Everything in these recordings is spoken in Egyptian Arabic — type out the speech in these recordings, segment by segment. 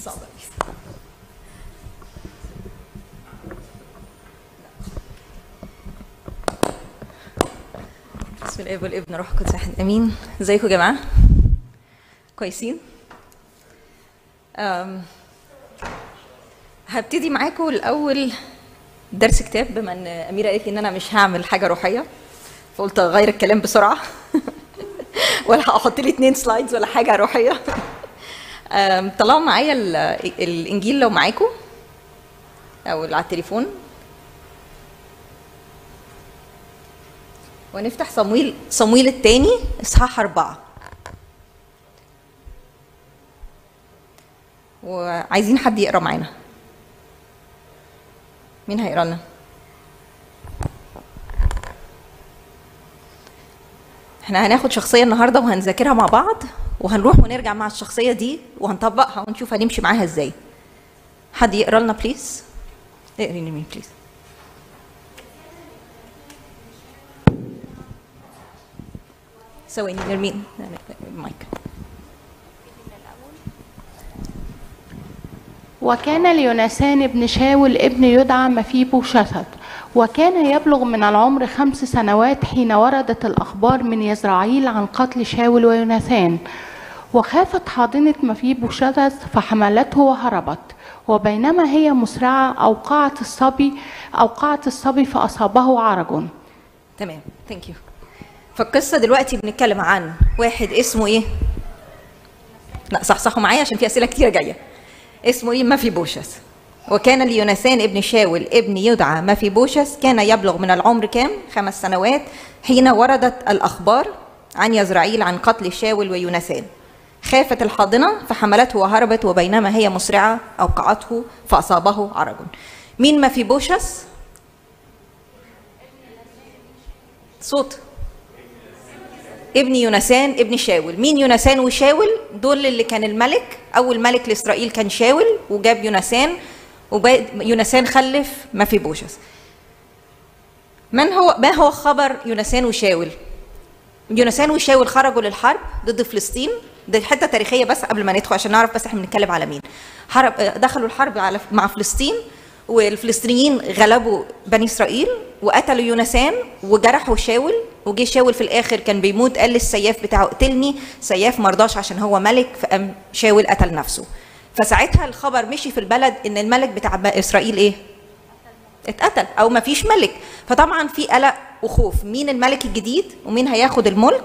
صعبة بسم الله والابن روح القدس واحد امين ازيكم يا جماعه كويسين أم، هبتدي معاكم الاول درس كتاب بما ان اميره قالت لي ان انا مش هعمل حاجه روحيه فقلت اغير الكلام بسرعه ولا هحط لي اتنين سلايدز ولا حاجه روحيه أم، طلعوا معايا ال- الانجيل لو معاكم او على التليفون ونفتح صمويل صمويل الثاني اصحاح أربعة وعايزين حد يقرا معانا مين هيقرا لنا احنا هناخد شخصية النهاردة وهنذاكرها مع بعض وهنروح ونرجع مع الشخصية دي وهنطبقها ونشوف هنمشي معاها ازاي حد يقرا لنا بليز اقري لي مين بليز ثواني نرمين المايك وكان ليونسان بن شاول ابن يدعى مفيبو شثت وكان يبلغ من العمر خمس سنوات حين وردت الأخبار من يزرعيل عن قتل شاول ويوناثان وخافت حاضنة مفيبو شثت فحملته وهربت وبينما هي مسرعة أوقعت الصبي أوقعت الصبي فأصابه عرج تمام ثانك يو فالقصه دلوقتي بنتكلم عن واحد اسمه ايه لا صحصحوا معايا عشان في اسئله كتيره جايه اسمه ايه مافيبوشس وكان ليوناثان ابن شاول ابن يدعى مافيبوشس كان يبلغ من العمر كام خمس سنوات حين وردت الاخبار عن يزرعيل عن قتل شاول ويوناثان خافت الحاضنة فحملته وهربت وبينما هي مسرعة أوقعته فأصابه عرج مين مافيبوشس صوت ابن يونسان ابن شاول مين يونسان وشاول دول اللي كان الملك اول ملك لاسرائيل كان شاول وجاب يونسان ويونسان خلف مفيبوشس من هو ما هو خبر يونسان وشاول يونسان وشاول خرجوا للحرب ضد فلسطين دي حته تاريخيه بس قبل ما ندخل عشان نعرف بس احنا بنتكلم على مين حرب دخلوا الحرب على مع فلسطين والفلسطينيين غلبوا بني اسرائيل وقتلوا يونسان وجرحوا شاول وجه شاول في الاخر كان بيموت قال للسياف بتاعه اقتلني سياف مرضاش عشان هو ملك فقام شاول قتل نفسه فساعتها الخبر مشي في البلد ان الملك بتاع اسرائيل ايه اتقتل او ما فيش ملك فطبعا في قلق وخوف مين الملك الجديد ومين هياخد الملك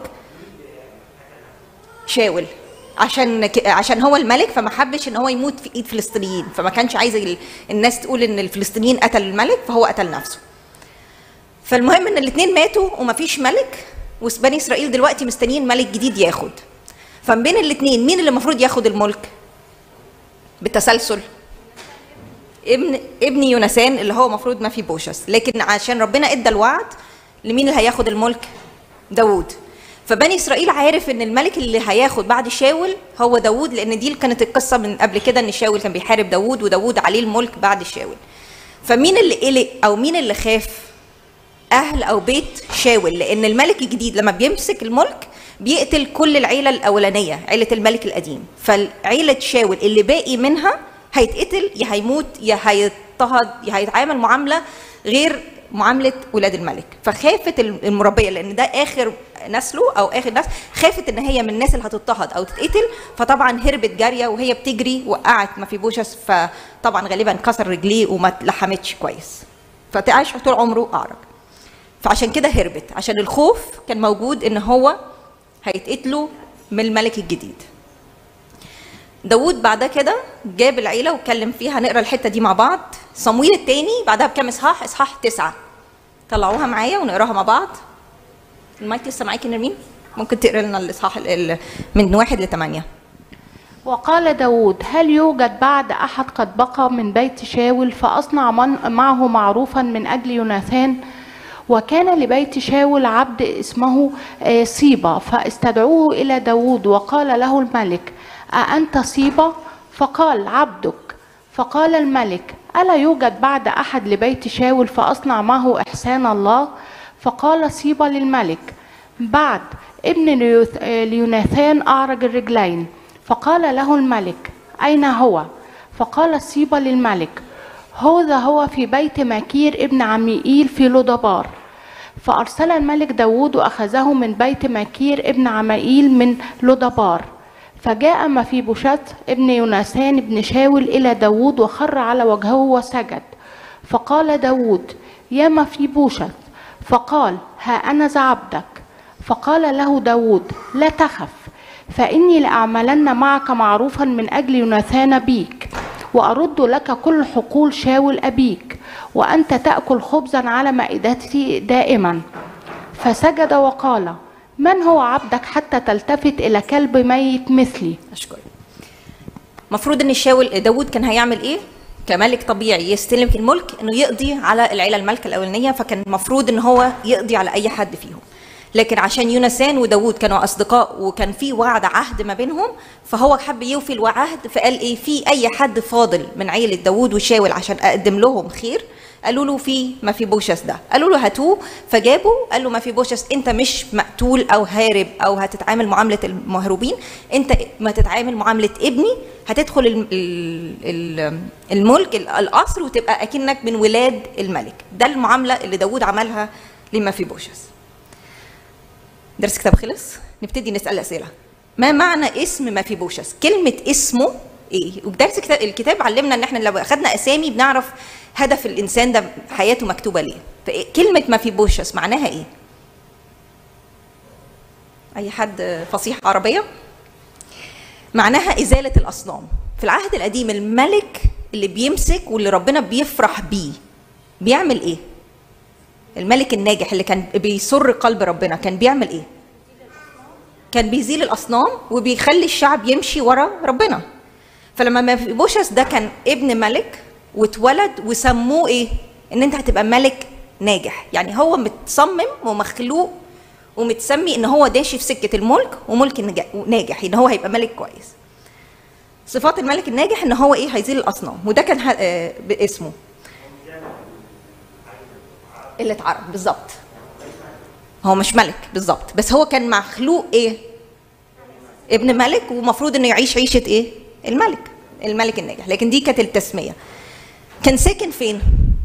شاول عشان ك- عشان هو الملك فما حبش ان هو يموت في ايد فلسطينيين فما كانش عايز ال- الناس تقول ان الفلسطينيين قتلوا الملك فهو قتل نفسه فالمهم ان الاثنين ماتوا ومفيش ملك وبني اسرائيل دلوقتي مستنيين ملك جديد ياخد فمن بين الاثنين مين اللي المفروض ياخد الملك بالتسلسل ابن ابن يونسان اللي هو المفروض ما في بوشس لكن عشان ربنا ادى الوعد لمين اللي هياخد الملك داوود فبني اسرائيل عارف ان الملك اللي هياخد بعد شاول هو داوود لان دي كانت القصه من قبل كده ان شاول كان بيحارب داوود وداوود عليه الملك بعد شاول فمين اللي قلق او مين اللي خاف اهل او بيت شاول لان الملك الجديد لما بيمسك الملك بيقتل كل العيله الاولانيه عيله الملك القديم فعيله شاول اللي باقي منها هيتقتل يا هيموت يا هيضطهد يا هيتعامل معامله غير معامله ولاد الملك فخافت المربيه لان ده اخر نسله او اخر نسل خافت ان هي من الناس اللي هتضطهد او تتقتل فطبعا هربت جاريه وهي بتجري وقعت مفيبوشس فطبعا غالبا كسر رجليه وما لحمتش كويس فتعيش طول عمره اعرج فعشان كده هربت عشان الخوف كان موجود ان هو هيتقتلوا من الملك الجديد داوود بعد كده جاب العيلة واتكلم فيها هنقرا الحتة دي مع بعض صمويل التاني بعدها بكام اصحاح اصحاح تسعة طلعوها معايا ونقراها مع بعض المايك لسه معاكي نرمين ممكن تقرا لنا الاصحاح ال- ال- من واحد لثمانية وقال داود هل يوجد بعد أحد قد بقى من بيت شاول فأصنع من معه معروفا من أجل يوناثان وكان لبيت شاول عبد اسمه آه، صيبة فاستدعوه إلى داود وقال له الملك أأنت صيبة؟ فقال عبدك فقال الملك ألا يوجد بعد أحد لبيت شاول فأصنع معه إحسان الله؟ فقال صيبة للملك بعد ابن ليوث- آه، ليوناثان أعرج الرجلين فقال له الملك أين هو؟ فقال سيبا للملك هذا هو في بيت مكير ابن عميئيل في لودبار فأرسل الملك داود وأخذه من بيت مكير ابن عمائيل من لودبار فجاء مفيبوشت ابن يوناثان ابن شاول إلى داود وخر على وجهه وسجد فقال داود يا مفيبوشت فقال ها أنا ذا عبدك فقال له داود لا تخف فإني لأعملن معك معروفا من أجل يوناثان بيك وأرد لك كل حقول شاول أبيك وأنت تأكل خبزا على مائدتي دائما فسجد وقال من هو عبدك حتى تلتفت إلى كلب ميت مثلي اشكرك المفروض ان الشاول داود كان هيعمل ايه كملك طبيعي يستلم الملك انه يقضي على العيله المالكه الاولانيه فكان المفروض ان هو يقضي على اي حد فيهم لكن عشان يونسان وداود كانوا اصدقاء وكان في وعد عهد ما بينهم فهو حب يوفي الوعد فقال ايه في اي حد فاضل من عيله داود وشاول عشان اقدم لهم خير قالوا له في ما في بوشس ده قالوا له هاتوه فجابوا قال له ما في بوشس انت مش مقتول او هارب او هتتعامل معامله المهروبين انت ما تتعامل معامله ابني هتدخل الم- ال- ال- الملك ال- القصر وتبقى اكنك من ولاد الملك ده المعامله اللي داود عملها لما في بوشس درس كتاب خلص نبتدي نسال اسئله ما معنى اسم ما في بوشس كلمه اسمه ايه وبدرس الكتاب الكتاب علمنا ان احنا لو اخذنا اسامي بنعرف هدف الانسان ده حياته مكتوبه ليه فكلمه ما في بوشس معناها ايه اي حد فصيح عربيه معناها ازاله الاصنام في العهد القديم الملك اللي بيمسك واللي ربنا بيفرح بيه بيعمل ايه الملك الناجح اللي كان بيسر قلب ربنا كان بيعمل ايه كان بيزيل الاصنام وبيخلي الشعب يمشي ورا ربنا فلما مفيبوشس ده كان ابن ملك واتولد وسموه ايه ان انت هتبقى ملك ناجح يعني هو متصمم ومخلوق ومتسمي ان هو داشي في سكه الملك وملك النجا- ناجح ان هو هيبقى ملك كويس صفات الملك الناجح ان هو ايه هيزيل الاصنام وده كان ه- آه، باسمه اللي اتعرف بالظبط هو مش ملك بالظبط بس هو كان مخلوق ايه ابن ملك ومفروض انه يعيش عيشه ايه الملك الملك الناجح لكن دي كانت التسميه كان ساكن فين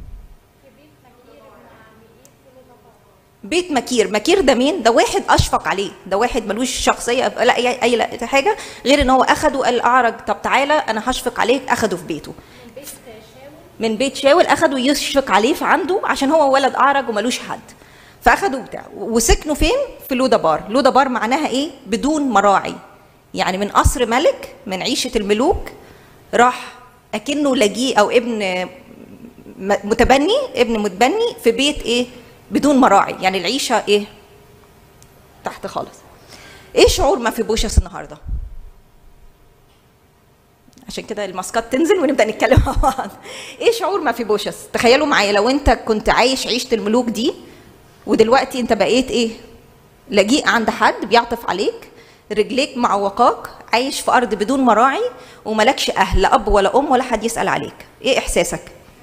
بيت مكير مكير ده مين ده واحد اشفق عليه ده واحد ملوش شخصيه لا اي اي لا حاجه غير ان هو اخده قال اعرج طب تعالى انا هشفق عليك اخده في بيته من بيت شاول اخده يشفق عليه في عنده عشان هو ولد اعرج وملوش حد فاخدوا بتاع وسكنوا فين في لودبار لودبار معناها ايه بدون مراعي يعني من قصر ملك من عيشه الملوك راح اكنه لجيء او ابن م- متبني ابن متبني في بيت ايه بدون مراعي يعني العيشه ايه تحت خالص ايه شعور ما في بوشس النهارده عشان كده الماسكات تنزل ونبدا نتكلم مع بعض ايه شعور ما في بوشس تخيلوا معايا لو انت كنت عايش عيشه الملوك دي ودلوقتي انت بقيت ايه لجيء عند حد بيعطف عليك رجليك معوقاك عايش في ارض بدون مراعي وملكش اهل لا اب ولا ام ولا حد يسال عليك ايه احساسك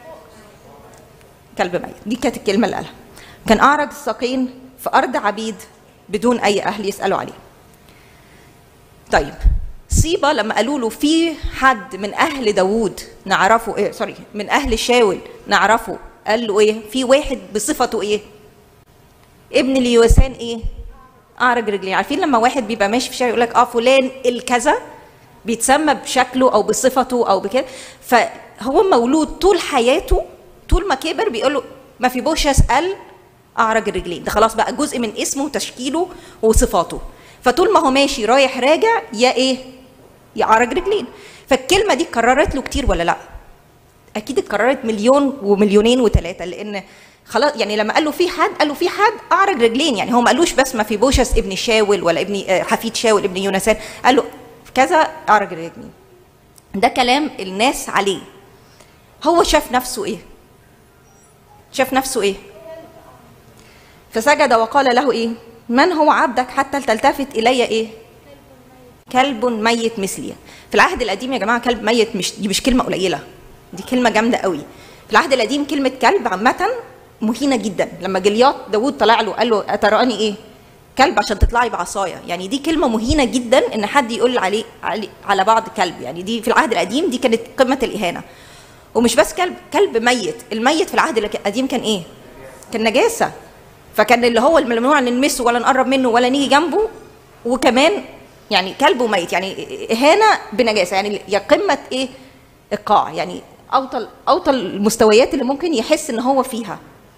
كلب ميت دي كانت الكلمه اللي قالها كان اعرج الساقين في ارض عبيد بدون اي اهل يسالوا عليه طيب صيبة لما قالوا له في حد من اهل داوود نعرفه ايه سوري من اهل شاول نعرفه قال له ايه في واحد بصفته ايه ابن ليوسان ايه اعرج رجليه عارفين لما واحد بيبقى ماشي في الشارع يقول لك اه فلان الكذا بيتسمى بشكله او بصفته او بكده فهو مولود طول حياته طول ما كبر بيقول له ما في بوشس قال اعرج الرجلين ده خلاص بقى جزء من اسمه وتشكيله وصفاته فطول ما هو ماشي رايح راجع يا ايه يا اعرج رجلين فالكلمه دي اتكررت له كتير ولا لا اكيد اتكررت مليون ومليونين وثلاثه لان خلاص يعني لما قال له في حد قال له في حد اعرج رجلين يعني هو ما قالوش بس ما في بوشس ابن شاول ولا ابن آه، حفيد شاول ابن يونسان قال له كذا اعرج رجلين ده كلام الناس عليه هو شاف نفسه ايه شاف نفسه ايه فسجد وقال له ايه من هو عبدك حتى تلتفت الي ايه كلب ميت مثلي في العهد القديم يا جماعه كلب ميت مش دي مش كلمه قليله دي كلمه جامده قوي في العهد القديم كلمه كلب عامه مهينه جدا لما جلياط داوود طلع له قال له اتراني ايه كلب عشان تطلعي بعصايه يعني دي كلمه مهينه جدا ان حد يقول عليه علي على بعض كلب يعني دي في العهد القديم دي كانت قمه الاهانه ومش بس كلب كلب ميت الميت في العهد القديم كان ايه كان نجاسه فكان اللي هو الممنوع نلمسه ولا نقرب منه ولا نيجي جنبه وكمان يعني كلب وميت يعني اهانه بنجاسه يعني يا قمه ايه ايقاع يعني اوطى اوطى المستويات اللي ممكن يحس ان هو فيها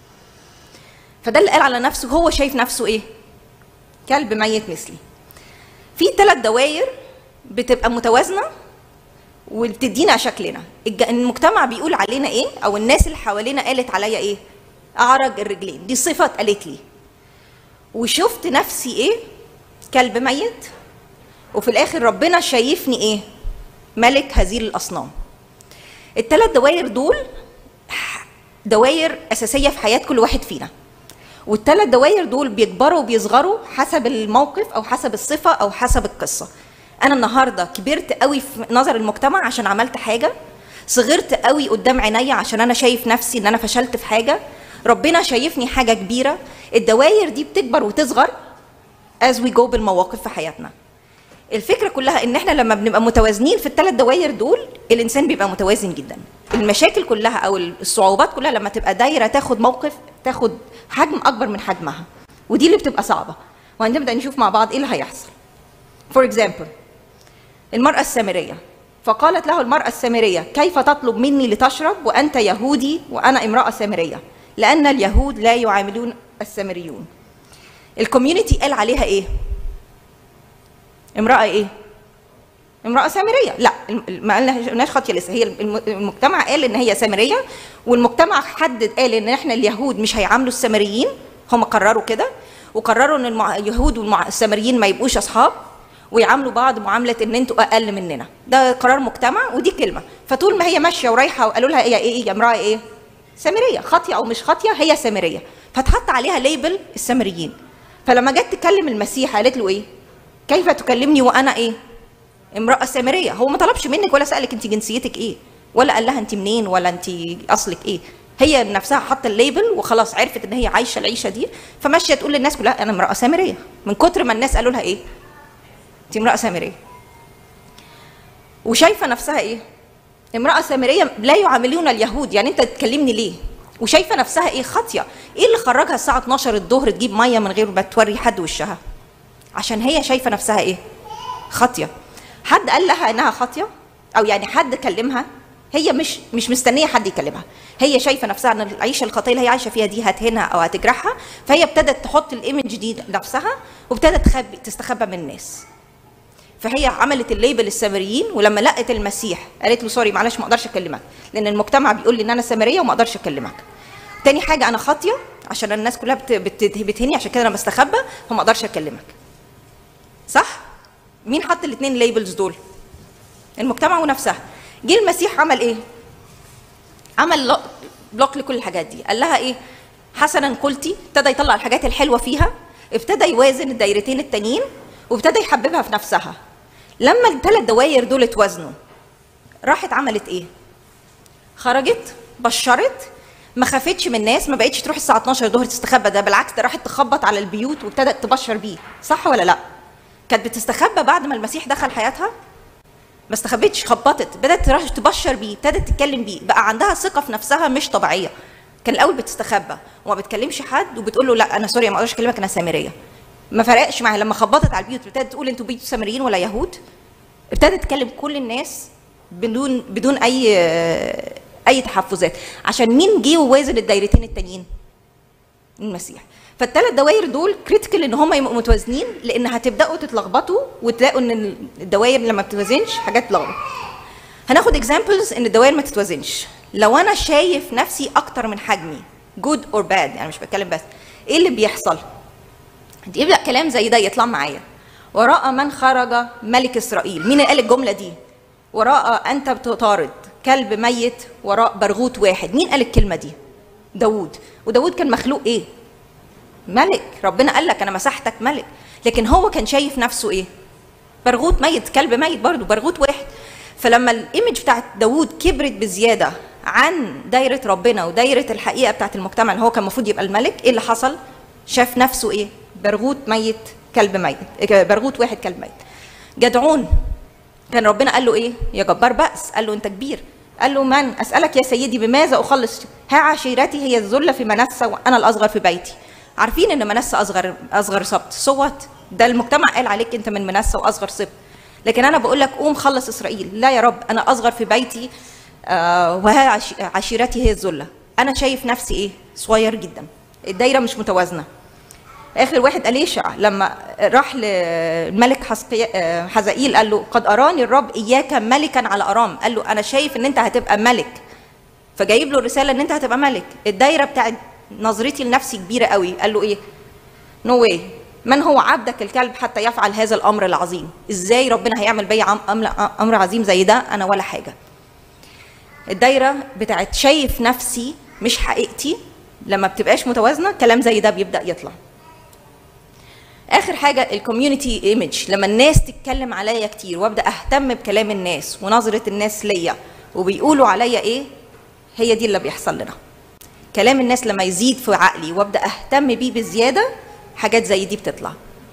فده اللي قال على نفسه هو شايف نفسه ايه كلب ميت مثلي في ثلاث دوائر بتبقى متوازنه وبتدينا شكلنا الج- المجتمع بيقول علينا ايه او الناس اللي حوالينا قالت عليا ايه اعرج الرجلين دي صفه اتقالت لي وشفت نفسي ايه كلب ميت وفي الاخر ربنا شايفني ايه ملك هذه الاصنام الثلاث دوائر دول دوائر اساسيه في حياه كل واحد فينا والثلاث دوائر دول بيكبروا وبيصغروا حسب الموقف او حسب الصفه او حسب القصه انا النهارده كبرت قوي في نظر المجتمع عشان عملت حاجه صغرت قوي قدام عينيا عشان انا شايف نفسي ان انا فشلت في حاجه ربنا شايفني حاجه كبيره الدوائر دي بتكبر وتصغر as we go بالمواقف في حياتنا الفكره كلها ان احنا لما بنبقى متوازنين في الثلاث دوائر دول الانسان بيبقى متوازن جدا المشاكل كلها او الصعوبات كلها لما تبقى دايره تاخد موقف تاخد حجم اكبر من حجمها ودي اللي بتبقى صعبه وهنبدا نشوف مع بعض ايه اللي هيحصل فور اكزامبل المراه السامريه فقالت له المراه السامريه كيف تطلب مني لتشرب وانت يهودي وانا امراه سامريه لان اليهود لا يعاملون السامريون الكوميونتي قال عليها ايه امراه ايه امراه سامريه لا الم- ما قلناش خاطيه لسه هي الم- المجتمع قال ان هي سامريه والمجتمع حدد قال ان احنا اليهود مش هيعاملوا السامريين هم قرروا كده وقرروا ان المع- اليهود والسامريين ما يبقوش اصحاب ويعاملوا بعض معامله ان انتوا اقل مننا ده قرار مجتمع ودي كلمه فطول ما هي ماشيه ورايحه وقالوا لها ايه ايه يا امراه ايه سامريه خاطيه او مش خاطيه هي سامريه فتحط عليها ليبل السامريين فلما جت تكلم المسيح قالت له ايه كيف تكلمني وانا ايه امراه سامريه هو ما طلبش منك ولا سالك انت جنسيتك ايه ولا قال لها انت منين ولا انت اصلك ايه هي نفسها حاطه الليبل وخلاص عرفت ان هي عايشه العيشه دي فماشيه تقول للناس كلها انا امراه سامريه من كتر ما الناس قالوا لها ايه انت امراه سامريه وشايفه نفسها ايه امراه سامريه لا يعاملون اليهود يعني انت تكلمني ليه وشايفه نفسها ايه خاطيه ايه اللي خرجها الساعه 12 الظهر تجيب ميه من غير ما توري حد وشها عشان هي شايفه نفسها ايه خاطيه حد قال لها انها خاطيه او يعني حد كلمها هي مش مش مستنيه حد يكلمها هي شايفه نفسها ان العيشه الخطيه اللي هي عايشه فيها دي هتهنها او هتجرحها فهي ابتدت تحط الايمج دي نفسها وابتدت تخبي تستخبى من الناس فهي عملت الليبل السامريين ولما لقت المسيح قالت له سوري معلش ما اقدرش اكلمك لان المجتمع بيقول لي ان انا سامريه وما اقدرش اكلمك تاني حاجه انا خاطيه عشان الناس كلها بت- بت- بتهني عشان كده انا بستخبى فما اقدرش اكلمك صح مين حط الاثنين ليبلز دول المجتمع ونفسها جه المسيح عمل ايه عمل لو- بلوك لكل الحاجات دي قال لها ايه حسنا قلتي ابتدى يطلع الحاجات الحلوه فيها ابتدى يوازن الدايرتين التانيين وابتدى يحببها في نفسها لما الثلاث دواير دول اتوازنوا راحت عملت ايه خرجت بشرت ما خافتش من الناس ما بقتش تروح الساعه 12 الظهر تستخبى ده بالعكس ده راحت تخبط على البيوت وابتدت تبشر بيه صح ولا لا كانت بتستخبى بعد ما المسيح دخل حياتها ما استخبتش خبطت بدات تروح تبشر بيه ابتدت تتكلم بيه بقى عندها ثقه في نفسها مش طبيعيه كان الاول بتستخبى وما بتكلمش حد وبتقول له لا انا سوري ما اقدرش اكلمك انا سامريه ما فرقش معاها لما خبطت على البيوت ابتدت تقول انتوا بيوت سامريين ولا يهود ابتدت تكلم كل الناس بدون بدون اي اي تحفزات عشان مين جه ووازن الدايرتين التانيين المسيح فالثلاث دوائر دول كريتيكال ان هم يبقوا متوازنين لان هتبداوا تتلخبطوا وتلاقوا ان الدوائر لما بتتوازنش حاجات تلخبط هناخد اكزامبلز ان الدوائر ما تتوازنش لو انا شايف نفسي اكتر من حجمي جود اور باد يعني مش بتكلم بس ايه اللي بيحصل يبدا كلام زي ده يطلع معايا وراء من خرج ملك اسرائيل مين اللي قال الجمله دي وراء انت بتطارد كلب ميت وراء برغوت واحد مين قال الكلمه دي داوود وداوود كان مخلوق ايه ملك ربنا قال لك انا مسحتك ملك لكن هو كان شايف نفسه ايه برغوت ميت كلب ميت برضه برغوت واحد فلما الايمج بتاعت داوود كبرت بزياده عن دايره ربنا ودايره الحقيقه بتاعت المجتمع اللي هو كان المفروض يبقى الملك ايه اللي حصل شاف نفسه ايه برغوت ميت كلب ميت برغوت واحد كلب ميت جدعون كان ربنا قال له ايه يا جبار بأس قال له انت كبير قال له من اسالك يا سيدي بماذا اخلص ها عشيرتي هي الذله في منسى وانا الاصغر في بيتي عارفين ان منسى اصغر اصغر سبط صوت ده المجتمع قال عليك انت من منسى واصغر سبط لكن انا بقول لك قوم خلص اسرائيل لا يا رب انا اصغر في بيتي آه وها عش- عشيرتي هي الذله انا شايف نفسي ايه صغير جدا الدايره مش متوازنه اخر واحد اليشع لما راح للملك حسقي- آه، حزائيل قال له قد اراني الرب اياك ملكا على ارام قال له انا شايف ان انت هتبقى ملك فجايب له رساله ان انت هتبقى ملك الدايره بتاعت نظرتي لنفسي كبيره قوي قال له ايه نو واي من هو عبدك الكلب حتى يفعل هذا الامر العظيم ازاي ربنا هيعمل بيا عم- امر امر عظيم زي ده انا ولا حاجه الدايره بتاعت شايف نفسي مش حقيقتي لما بتبقاش متوازنه كلام زي ده بيبدا يطلع اخر حاجه الكوميونتي ايمج لما الناس تتكلم عليا كتير وابدا اهتم بكلام الناس ونظره الناس ليا وبيقولوا عليا ايه هي دي اللي بيحصل لنا كلام الناس لما يزيد في عقلي وابدا اهتم بيه بزياده حاجات زي دي بتطلع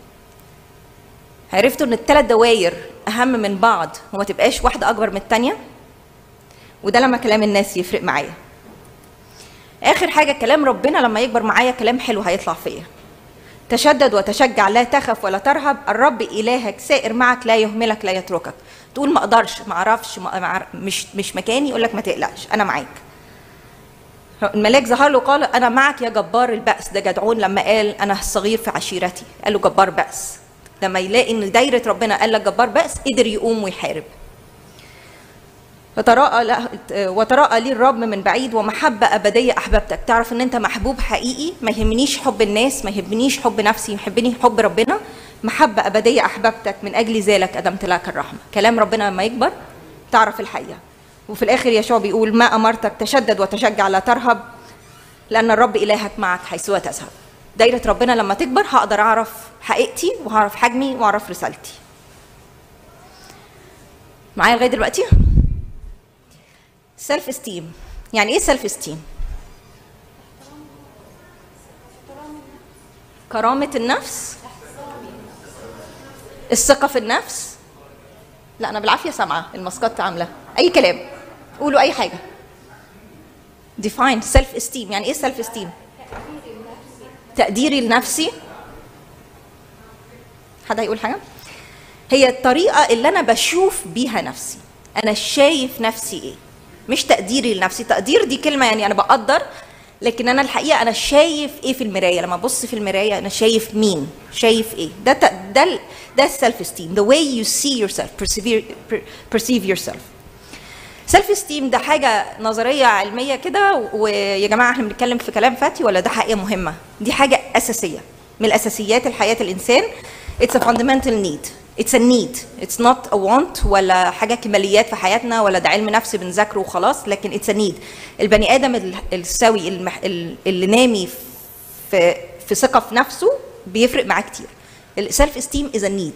عرفتوا ان الثلاث دواير اهم من بعض وما تبقاش واحده اكبر من الثانيه وده لما كلام الناس يفرق معايا اخر حاجه كلام ربنا لما يكبر معايا كلام حلو هيطلع فيا تشدد وتشجع لا تخف ولا ترهب الرب الهك سائر معك لا يهملك لا يتركك تقول ما اقدرش ما اعرفش ما ما أعرف- مش مش مكاني يقول لك ما تقلقش انا معاك الملاك ظهر له قال انا معك يا جبار البأس ده جدعون لما قال انا الصغير في عشيرتي قال له جبار بأس لما يلاقي ان دايره ربنا قال لك جبار بأس قدر يقوم ويحارب وتراءى له وتراءى لي الرب من بعيد ومحبة أبدية أحببتك تعرف إن أنت محبوب حقيقي ما يهمنيش حب الناس ما يهمنيش حب نفسي يحبني حب ربنا محبة أبدية أحببتك من أجل ذلك أدمت لك الرحمة كلام ربنا لما يكبر تعرف الحقيقة وفي الآخر يشوع بيقول ما أمرتك تشدد وتشجع لا ترهب لأن الرب إلهك معك حيثما تذهب دايرة ربنا لما تكبر هقدر أعرف حقيقتي وهعرف حجمي وأعرف رسالتي معايا لغاية دلوقتي؟ سيلف استيم يعني ايه سيلف استيم كرامة النفس الثقة في النفس لا أنا بالعافية سامعة الماسكات عاملة أي كلام قولوا أي حاجة define self esteem يعني إيه self esteem تقديري لنفسي حد هيقول حاجة هي الطريقة اللي أنا بشوف بيها نفسي أنا شايف نفسي إيه مش تقديري لنفسي تقدير دي كلمة يعني أنا بقدر لكن أنا الحقيقة أنا شايف إيه في المراية لما أبص في المراية أنا شايف مين شايف إيه ده ت- ده ال- ده السلف esteem the way you see yourself perceive, perceive yourself سيلف استيم ده حاجه نظريه علميه كده ويا جماعه احنا بنتكلم في كلام فاتي ولا ده حقيقه مهمه دي حاجه اساسيه من الاساسيات الحياه الانسان it's a fundamental need it's a need it's not a want ولا حاجه كماليات في حياتنا ولا ده علم نفس بنذاكره وخلاص لكن it's a need البني ادم ال- السوي المح... ال- اللي نامي في في ثقه في نفسه بيفرق معاه كتير السيلف استيم is a need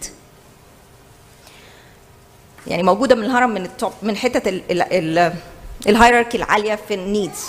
يعني موجوده من الهرم من التوب من حته ال- ال- ال- الهيراركي العاليه في النيدز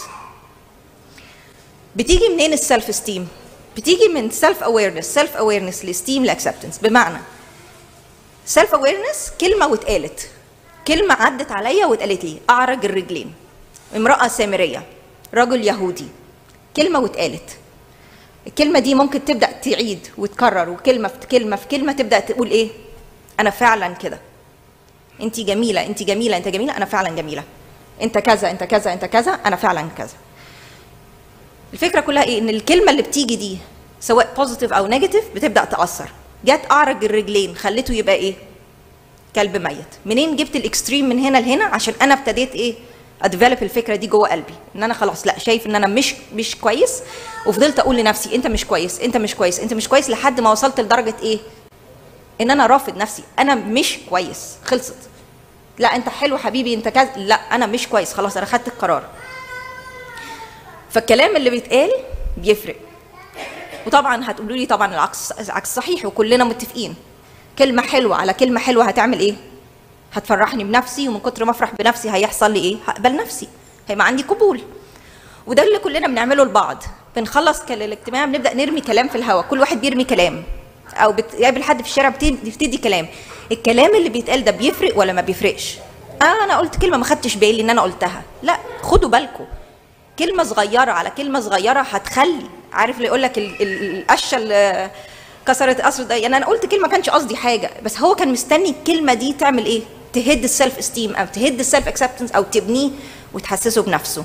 بتيجي منين السيلف استيم بتيجي من سيلف اويرنس سيلف اويرنس لاستيم لاكسبتنس بمعنى سيلف اويرنس كلمه واتقالت كلمه عدت عليا واتقالت لي اعرج الرجلين امراه سامريه رجل يهودي كلمه واتقالت الكلمه دي ممكن تبدا تعيد وتكرر وكلمه في كلمه في كلمه تبدا تقول ايه انا فعلا كده انت جميله انت جميله انت جميله انا فعلا جميله انت كذا انت كذا انت كذا انا فعلا كذا الفكره كلها ايه ان الكلمه اللي بتيجي دي سواء بوزيتيف او نيجاتيف بتبدا تاثر جت اعرج الرجلين خليته يبقى ايه كلب ميت منين جبت الاكستريم من هنا لهنا عشان انا ابتديت ايه اديفلوب الفكره دي جوه قلبي ان انا خلاص لا شايف ان انا مش مش كويس وفضلت اقول لنفسي انت مش كويس انت مش كويس انت مش كويس لحد ما وصلت لدرجه ايه ان انا رافض نفسي انا مش كويس خلصت لا انت حلو حبيبي انت كذا لا انا مش كويس خلاص انا خدت القرار فالكلام اللي بيتقال بيفرق وطبعا هتقولوا لي طبعا العكس العكس صحيح وكلنا متفقين كلمه حلوه على كلمه حلوه هتعمل ايه هتفرحني بنفسي ومن كتر ما افرح بنفسي هيحصل لي ايه هقبل نفسي هيبقى عندي قبول وده اللي كلنا بنعمله لبعض بنخلص كل- الاجتماع بنبدا نرمي كلام في الهواء كل واحد بيرمي كلام او بتقابل حد في الشارع بتدي بتدي كلام الكلام اللي بيتقال ده بيفرق ولا ما بيفرقش آه انا قلت كلمه ما خدتش بالي ان انا قلتها لا خدوا بالكم كلمه صغيره على كلمه صغيره هتخلي عارف اللي يقول لك ال- ال- القشه اللي كسرت قصر ده يعني انا قلت كلمه ما كانش قصدي حاجه بس هو كان مستني الكلمه دي تعمل ايه تهد السيلف استيم او تهد السيلف اكسبتنس او تبنيه وتحسسه بنفسه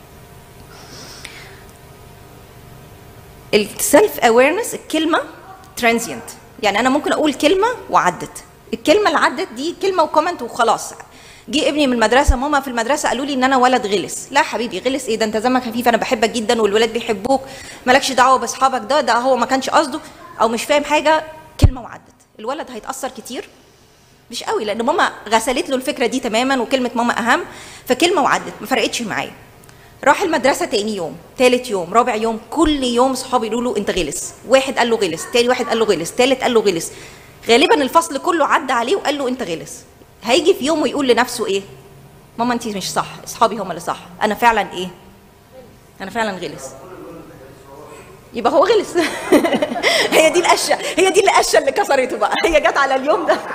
السيلف اويرنس الكلمه ترانزيانت يعني انا ممكن اقول كلمه وعدت الكلمه اللي عدت دي كلمه وكومنت وخلاص جه ابني من المدرسه ماما في المدرسه قالوا لي ان انا ولد غلس لا حبيبي غلس ايه ده انت دمك خفيف انا بحبك جدا والولاد بيحبوك مالكش دعوه باصحابك ده ده هو ما كانش قصده او مش فاهم حاجه كلمه وعدت الولد هيتاثر كتير مش قوي لان ماما غسلت له الفكره دي تماما وكلمه ماما اهم فكلمه وعدت ما فرقتش معايا راح المدرسة تاني يوم تالت يوم رابع يوم كل يوم صحابي يقولوا له انت غلس واحد قال له غلس تاني واحد قال له غلس تالت قال له غلس غالبا الفصل كله عدى عليه وقال له انت غلس هيجي في يوم ويقول لنفسه ايه ماما انت مش صح اصحابي هم اللي صح انا فعلا ايه انا فعلا غلس يبقى هو غلس هي دي القشه هي دي القشه اللي كسرته بقى هي جت على اليوم ده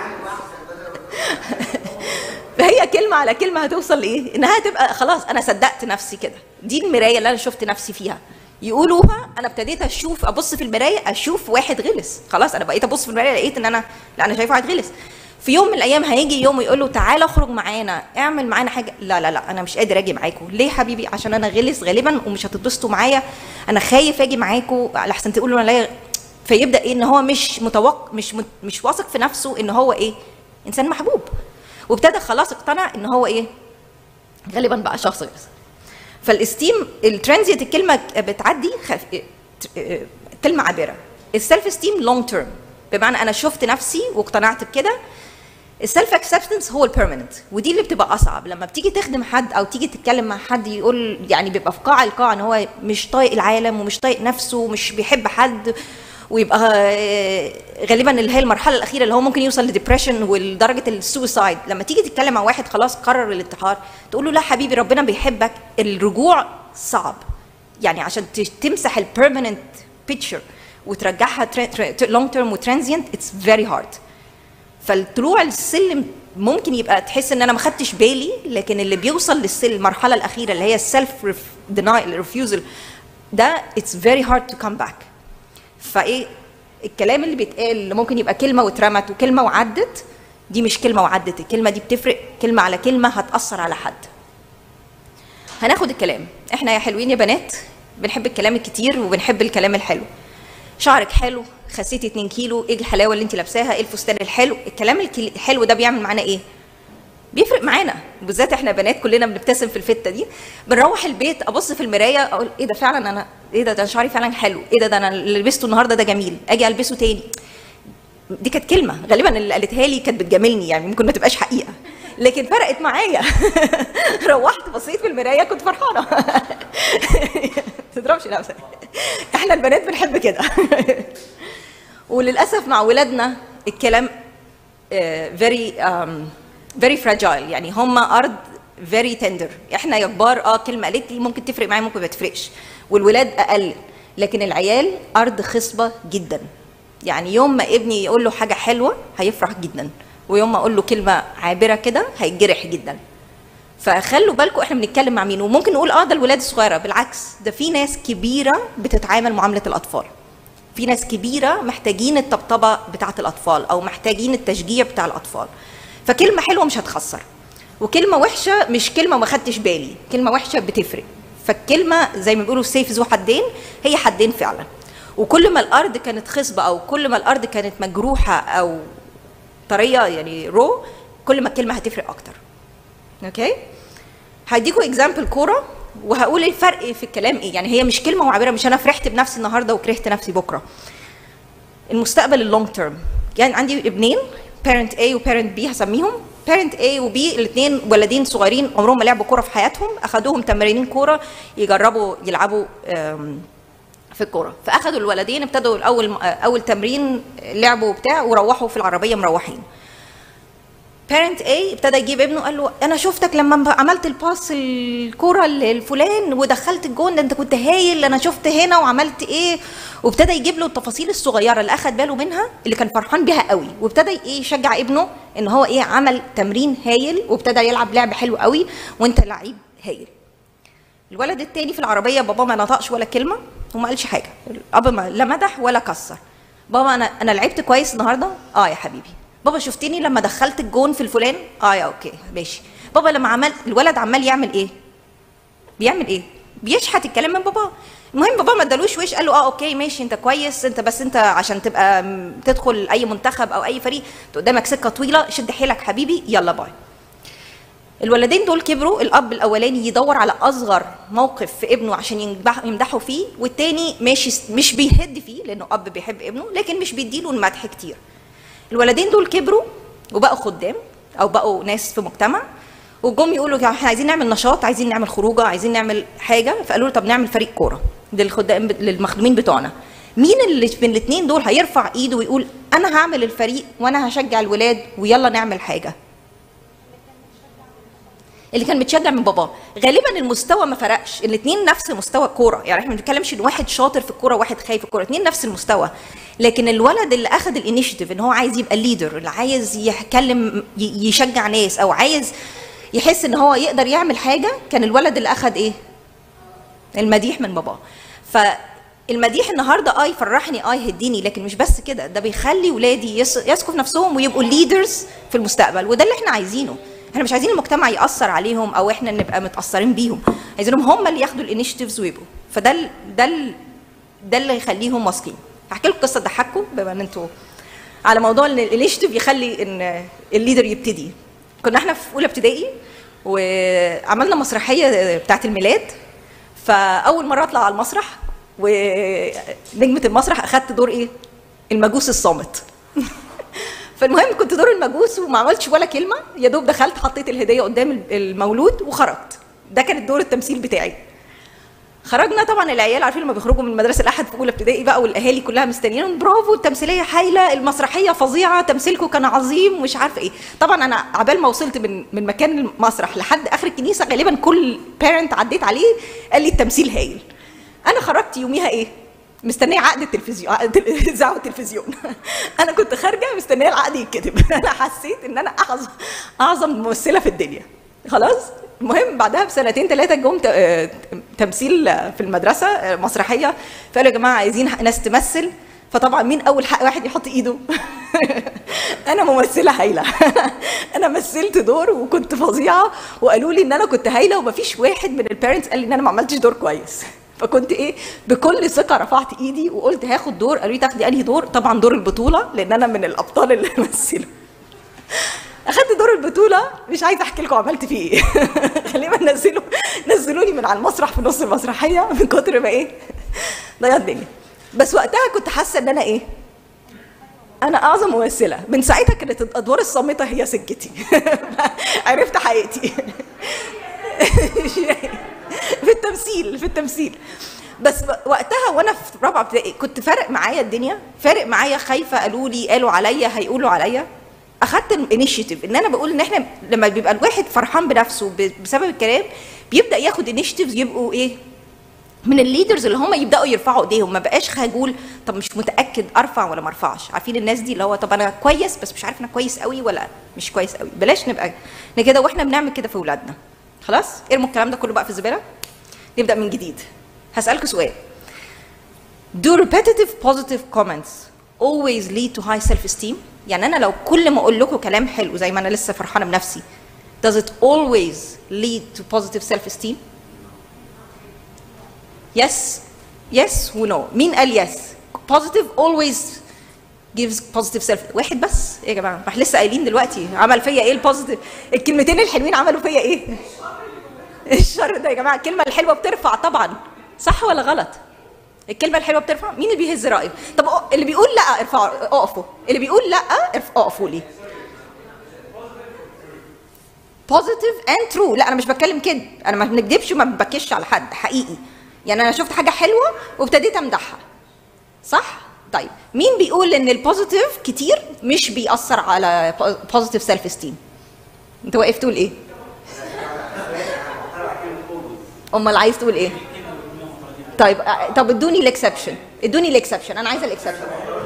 فهي كلمة على كلمة هتوصل لإيه؟ إنها تبقى خلاص أنا صدقت نفسي كده، دي المراية اللي أنا شفت نفسي فيها. يقولوها أنا ابتديت أشوف أبص في المراية أشوف واحد غلس، خلاص أنا بقيت أبص في المراية لقيت إن أنا لا أنا شايف واحد غلس. في يوم من الأيام هيجي يوم ويقول له تعالى اخرج معانا، اعمل معانا حاجة، لا لا لا أنا مش قادر أجي معاكم، ليه حبيبي؟ عشان أنا غلس غالبا ومش هتتبسطوا معايا، أنا خايف أجي معاكم لحسن تقولوا أنا لا فيبدأ إيه إن هو مش متوق مش مت... مش واثق في نفسه إن هو إيه؟ إنسان محبوب. وابتدى خلاص اقتنع ان هو ايه غالبا بقى شخص غير فالاستيم الترانزيت الكلمه بتعدي خف... كلمه عابره السيلف استيم لونج تيرم بمعنى انا شفت نفسي واقتنعت بكده السيلف اكسبتنس هو البيرمننت ودي اللي بتبقى اصعب لما بتيجي تخدم حد او تيجي تتكلم مع حد يقول يعني بيبقى في قاع القاع ان هو مش طايق العالم ومش طايق نفسه ومش بيحب حد ويبقى غالبا اللي هي المرحله الاخيره اللي هو ممكن يوصل لديبريشن ولدرجه السويسايد لما تيجي تتكلم مع واحد خلاص قرر الانتحار تقول له لا حبيبي ربنا بيحبك الرجوع صعب يعني عشان تمسح البيرمننت بيكتشر وترجعها لونج تيرم وترانزيانت اتس فيري هارد فالطلوع السلم ممكن يبقى تحس ان انا ما خدتش بالي لكن اللي بيوصل للسلم المرحله الاخيره اللي هي السيلف دينايل ريفيوزل ده اتس فيري هارد تو كم باك فايه الكلام اللي بيتقال اللي ممكن يبقى كلمه واترمت وكلمه وعدت دي مش كلمه وعدت الكلمه دي بتفرق كلمه على كلمه هتاثر على حد هناخد الكلام احنا يا حلوين يا بنات بنحب الكلام الكتير وبنحب الكلام الحلو شعرك حلو خسيتي 2 كيلو ايه الحلاوه اللي انت لابساها ايه الفستان الحلو الكلام الحلو ده بيعمل معانا ايه بيفرق معانا بالذات احنا بنات كلنا بنبتسم في الفته دي بنروح البيت ابص في المرايه اقول ايه ده فعلا انا ايه ده ده شعري فعلا حلو ايه ده ده انا اللي لبسته النهارده ده جميل اجي البسه تاني دي كانت كلمه غالبا اللي قالتها لي كانت بتجاملني يعني ممكن ما تبقاش حقيقه لكن فرقت معايا روحت بصيت في المرايه كنت فرحانه تضربش نفسك احنا البنات بنحب كده وللاسف مع ولادنا الكلام فيري فيري فراجايل يعني هم ارض فيري تندر احنا يا كبار اه كلمه قالت لي ممكن تفرق معايا ممكن ما تفرقش والولاد اقل لكن العيال ارض خصبه جدا يعني يوم ما ابني يقول له حاجه حلوه هيفرح جدا ويوم ما اقول له كلمه عابره كده هيتجرح جدا فخلوا بالكم احنا بنتكلم مع مين وممكن نقول اه ده الولاد الصغيره بالعكس ده في ناس كبيره بتتعامل معامله الاطفال في ناس كبيره محتاجين الطبطبه بتاعه الاطفال او محتاجين التشجيع بتاع الاطفال فكلمه حلوه مش هتخسر وكلمه وحشه مش كلمه ما خدتش بالي كلمه وحشه بتفرق فالكلمه زي ما بيقولوا سيف ذو حدين هي حدين فعلا وكل ما الارض كانت خصبه او كل ما الارض كانت مجروحه او طريه يعني رو كل ما الكلمه هتفرق اكتر اوكي هديكوا اكزامبل كوره وهقول الفرق في الكلام ايه يعني هي مش كلمه معبره مش انا فرحت بنفسي النهارده وكرهت نفسي بكره المستقبل اللونج تيرم يعني عندي ابنين بيرنت A وبيرنت B هسميهم بيرنت A و B الاثنين ولدين صغيرين عمرهم ما لعبوا كوره في حياتهم اخدوهم تمرينين كوره يجربوا يلعبوا في الكوره فاخدوا الولدين ابتدوا الاول اول تمرين لعبوا بتاع وروحوا في العربيه مروحين بيرنت A ابتدى يجيب ابنه قال له انا شفتك لما عملت الباس الكوره للفلان ودخلت الجون ده انت كنت هايل انا شفت هنا وعملت ايه وابتدى يجيب له التفاصيل الصغيره اللي اخد باله منها اللي كان فرحان بيها قوي وابتدى ايه يشجع ابنه ان هو ايه عمل تمرين هايل وابتدى يلعب لعب حلو قوي وانت لعيب هايل الولد التاني في العربيه بابا ما نطقش ولا كلمه وما قالش حاجه الاب ما لا مدح ولا كسر بابا انا انا لعبت كويس النهارده اه يا حبيبي بابا شفتني لما دخلت الجون في الفلان اه يا اوكي ماشي بابا لما عمل الولد عمال يعمل ايه بيعمل ايه بيشحت الكلام من بابا المهم بابا ما ادالوش وش قال له اه اوكي ماشي انت كويس انت بس انت عشان تبقى م- تدخل اي منتخب او اي فريق أنت قدامك سكه طويله شد حيلك حبيبي يلا باي الولدين دول كبروا الاب الاولاني يدور على اصغر موقف في ابنه عشان ينجح- يمدحه فيه والتاني ماشي مش بيهد فيه لانه اب بيحب ابنه لكن مش بيديله المدح كتير الولدين دول كبروا وبقوا خدام او بقوا ناس في مجتمع وجم يقولوا يا احنا عايزين نعمل نشاط عايزين نعمل خروجه عايزين نعمل حاجه فقالوا له طب نعمل فريق كوره للخدام للمخدومين بتوعنا مين اللي من الاثنين دول هيرفع ايده ويقول انا هعمل الفريق وانا هشجع الولاد ويلا نعمل حاجه اللي كان متشجع من باباه غالبا المستوى ما فرقش الاثنين نفس مستوى الكوره يعني احنا ما بنتكلمش ان واحد شاطر في الكوره وواحد خايف في الكوره الاثنين نفس المستوى لكن الولد اللي اخذ الانيشيتيف ان هو عايز يبقى الليدر اللي عايز يتكلم ي- يشجع ناس او عايز يحس ان هو يقدر يعمل حاجه كان الولد اللي اخذ ايه المديح من باباه فالمديح النهارده اه يفرحني اه يهديني لكن مش بس كده ده بيخلي ولادي يس- يثقوا في نفسهم ويبقوا ليدرز في المستقبل وده اللي احنا عايزينه احنا مش عايزين المجتمع ياثر عليهم او احنا نبقى متاثرين بيهم عايزينهم هم اللي ياخدوا الانيشيتيفز ويبقوا فده ال- ده ال- ده اللي يخليهم واثقين هحكي لكم قصه تضحككم بما ان انتوا على موضوع ان الانيشيتيف يخلي ان الليدر يبتدي كنا احنا في اولى ابتدائي وعملنا مسرحيه بتاعت الميلاد فاول مره اطلع على المسرح ونجمه المسرح اخدت دور ايه المجوس الصامت فالمهم كنت دور المجوس وما عملتش ولا كلمه يا دوب دخلت حطيت الهديه قدام المولود وخرجت ده كان دور التمثيل بتاعي خرجنا طبعا العيال عارفين لما بيخرجوا من المدرسه الاحد في اولى ابتدائي بقى والاهالي كلها مستنيين برافو التمثيليه هايله المسرحيه فظيعه تمثيلكم كان عظيم مش عارفه ايه طبعا انا عبال ما وصلت من من مكان المسرح لحد اخر الكنيسه غالبا كل بيرنت عديت عليه قال لي التمثيل هايل انا خرجت يوميها ايه مستنيه عقد التلفزيون عقد الاذاعه والتلفزيون انا كنت خارجه مستنيه العقد يتكتب انا حسيت ان انا اعظم اعظم ممثله في الدنيا خلاص المهم بعدها بسنتين ثلاثه جم ت- آه، تمثيل في المدرسه آه، مسرحيه فقالوا يا جماعه عايزين ناس تمثل فطبعا مين اول حق واحد يحط ايده انا ممثله هايله انا مثلت دور وكنت فظيعه وقالوا لي ان انا كنت هايله ومفيش واحد من البيرنتس قال لي ان انا ما عملتش دور كويس فكنت ايه بكل ثقه رفعت ايدي وقلت هاخد دور قالوا لي تاخدي انهي دور طبعا دور البطوله لان انا من الابطال اللي مثلوا اخدت دور البطوله مش عايزه احكي لكم عملت فيه ايه غالبا نزلوا نزلوني من على المسرح في نص المسرحيه من كتر ما ايه ضيعت الدنيا بس وقتها كنت حاسه ان انا ايه انا اعظم ممثله من ساعتها كانت الادوار الصامته هي سكتي عرفت حقيقتي في التمثيل في التمثيل بس وقتها وانا في رابعه ابتدائي كنت فارق معايا الدنيا فارق معايا خايفه قالوا لي قالوا عليا هيقولوا عليا اخدت الانيشيتيف ان انا بقول ان احنا لما بيبقى الواحد فرحان بنفسه ب- بسبب الكلام بيبدا ياخد انيشيتيفز يبقوا ايه من الليدرز اللي هم يبداوا يرفعوا ايديهم ما بقاش خجول طب مش متاكد ارفع ولا ما ارفعش عارفين الناس دي اللي هو طب انا كويس بس مش عارف انا كويس قوي ولا مش كويس قوي بلاش نبقى ن كده واحنا بنعمل كده في اولادنا خلاص ارموا الكلام ده كله بقى في الزباله نبدا من جديد هسالكوا سؤال Do repetitive positive comments always lead to high self-esteem؟ يعني أنا لو كل ما أقول لكم كلام حلو زي ما أنا لسه فرحانة بنفسي does it always lead to positive self-esteem؟ Yes yes و no مين قال yes؟ positive always gives positive self واحد بس إيه يا جماعة ما احنا لسه قايلين دلوقتي عمل فيا ايه البوزيتيف الكلمتين الحلوين عملوا فيا ايه؟ الشر ده يا جماعة الكلمة الحلوة بترفع طبعا صح ولا غلط؟ الكلمة الحلوة بترفع مين اللي بيهز رأيه؟ طب أق- اللي بيقول لا ارفعوا اقفوا اللي بيقول لا ارف- اقفوا ليه؟ positive and true لا انا مش بتكلم كده انا ما بنكدبش وما ببكش على حد حقيقي يعني انا شفت حاجة حلوة وابتديت امدحها صح؟ طيب مين بيقول ان البوزيتيف كتير مش بيأثر على بوزيتيف سيلف استيم؟ انت واقف تقول ايه امال عايز تقول ايه طيب آه، طب ادوني الاكسبشن ادوني الاكسبشن انا عايزه الاكسبشن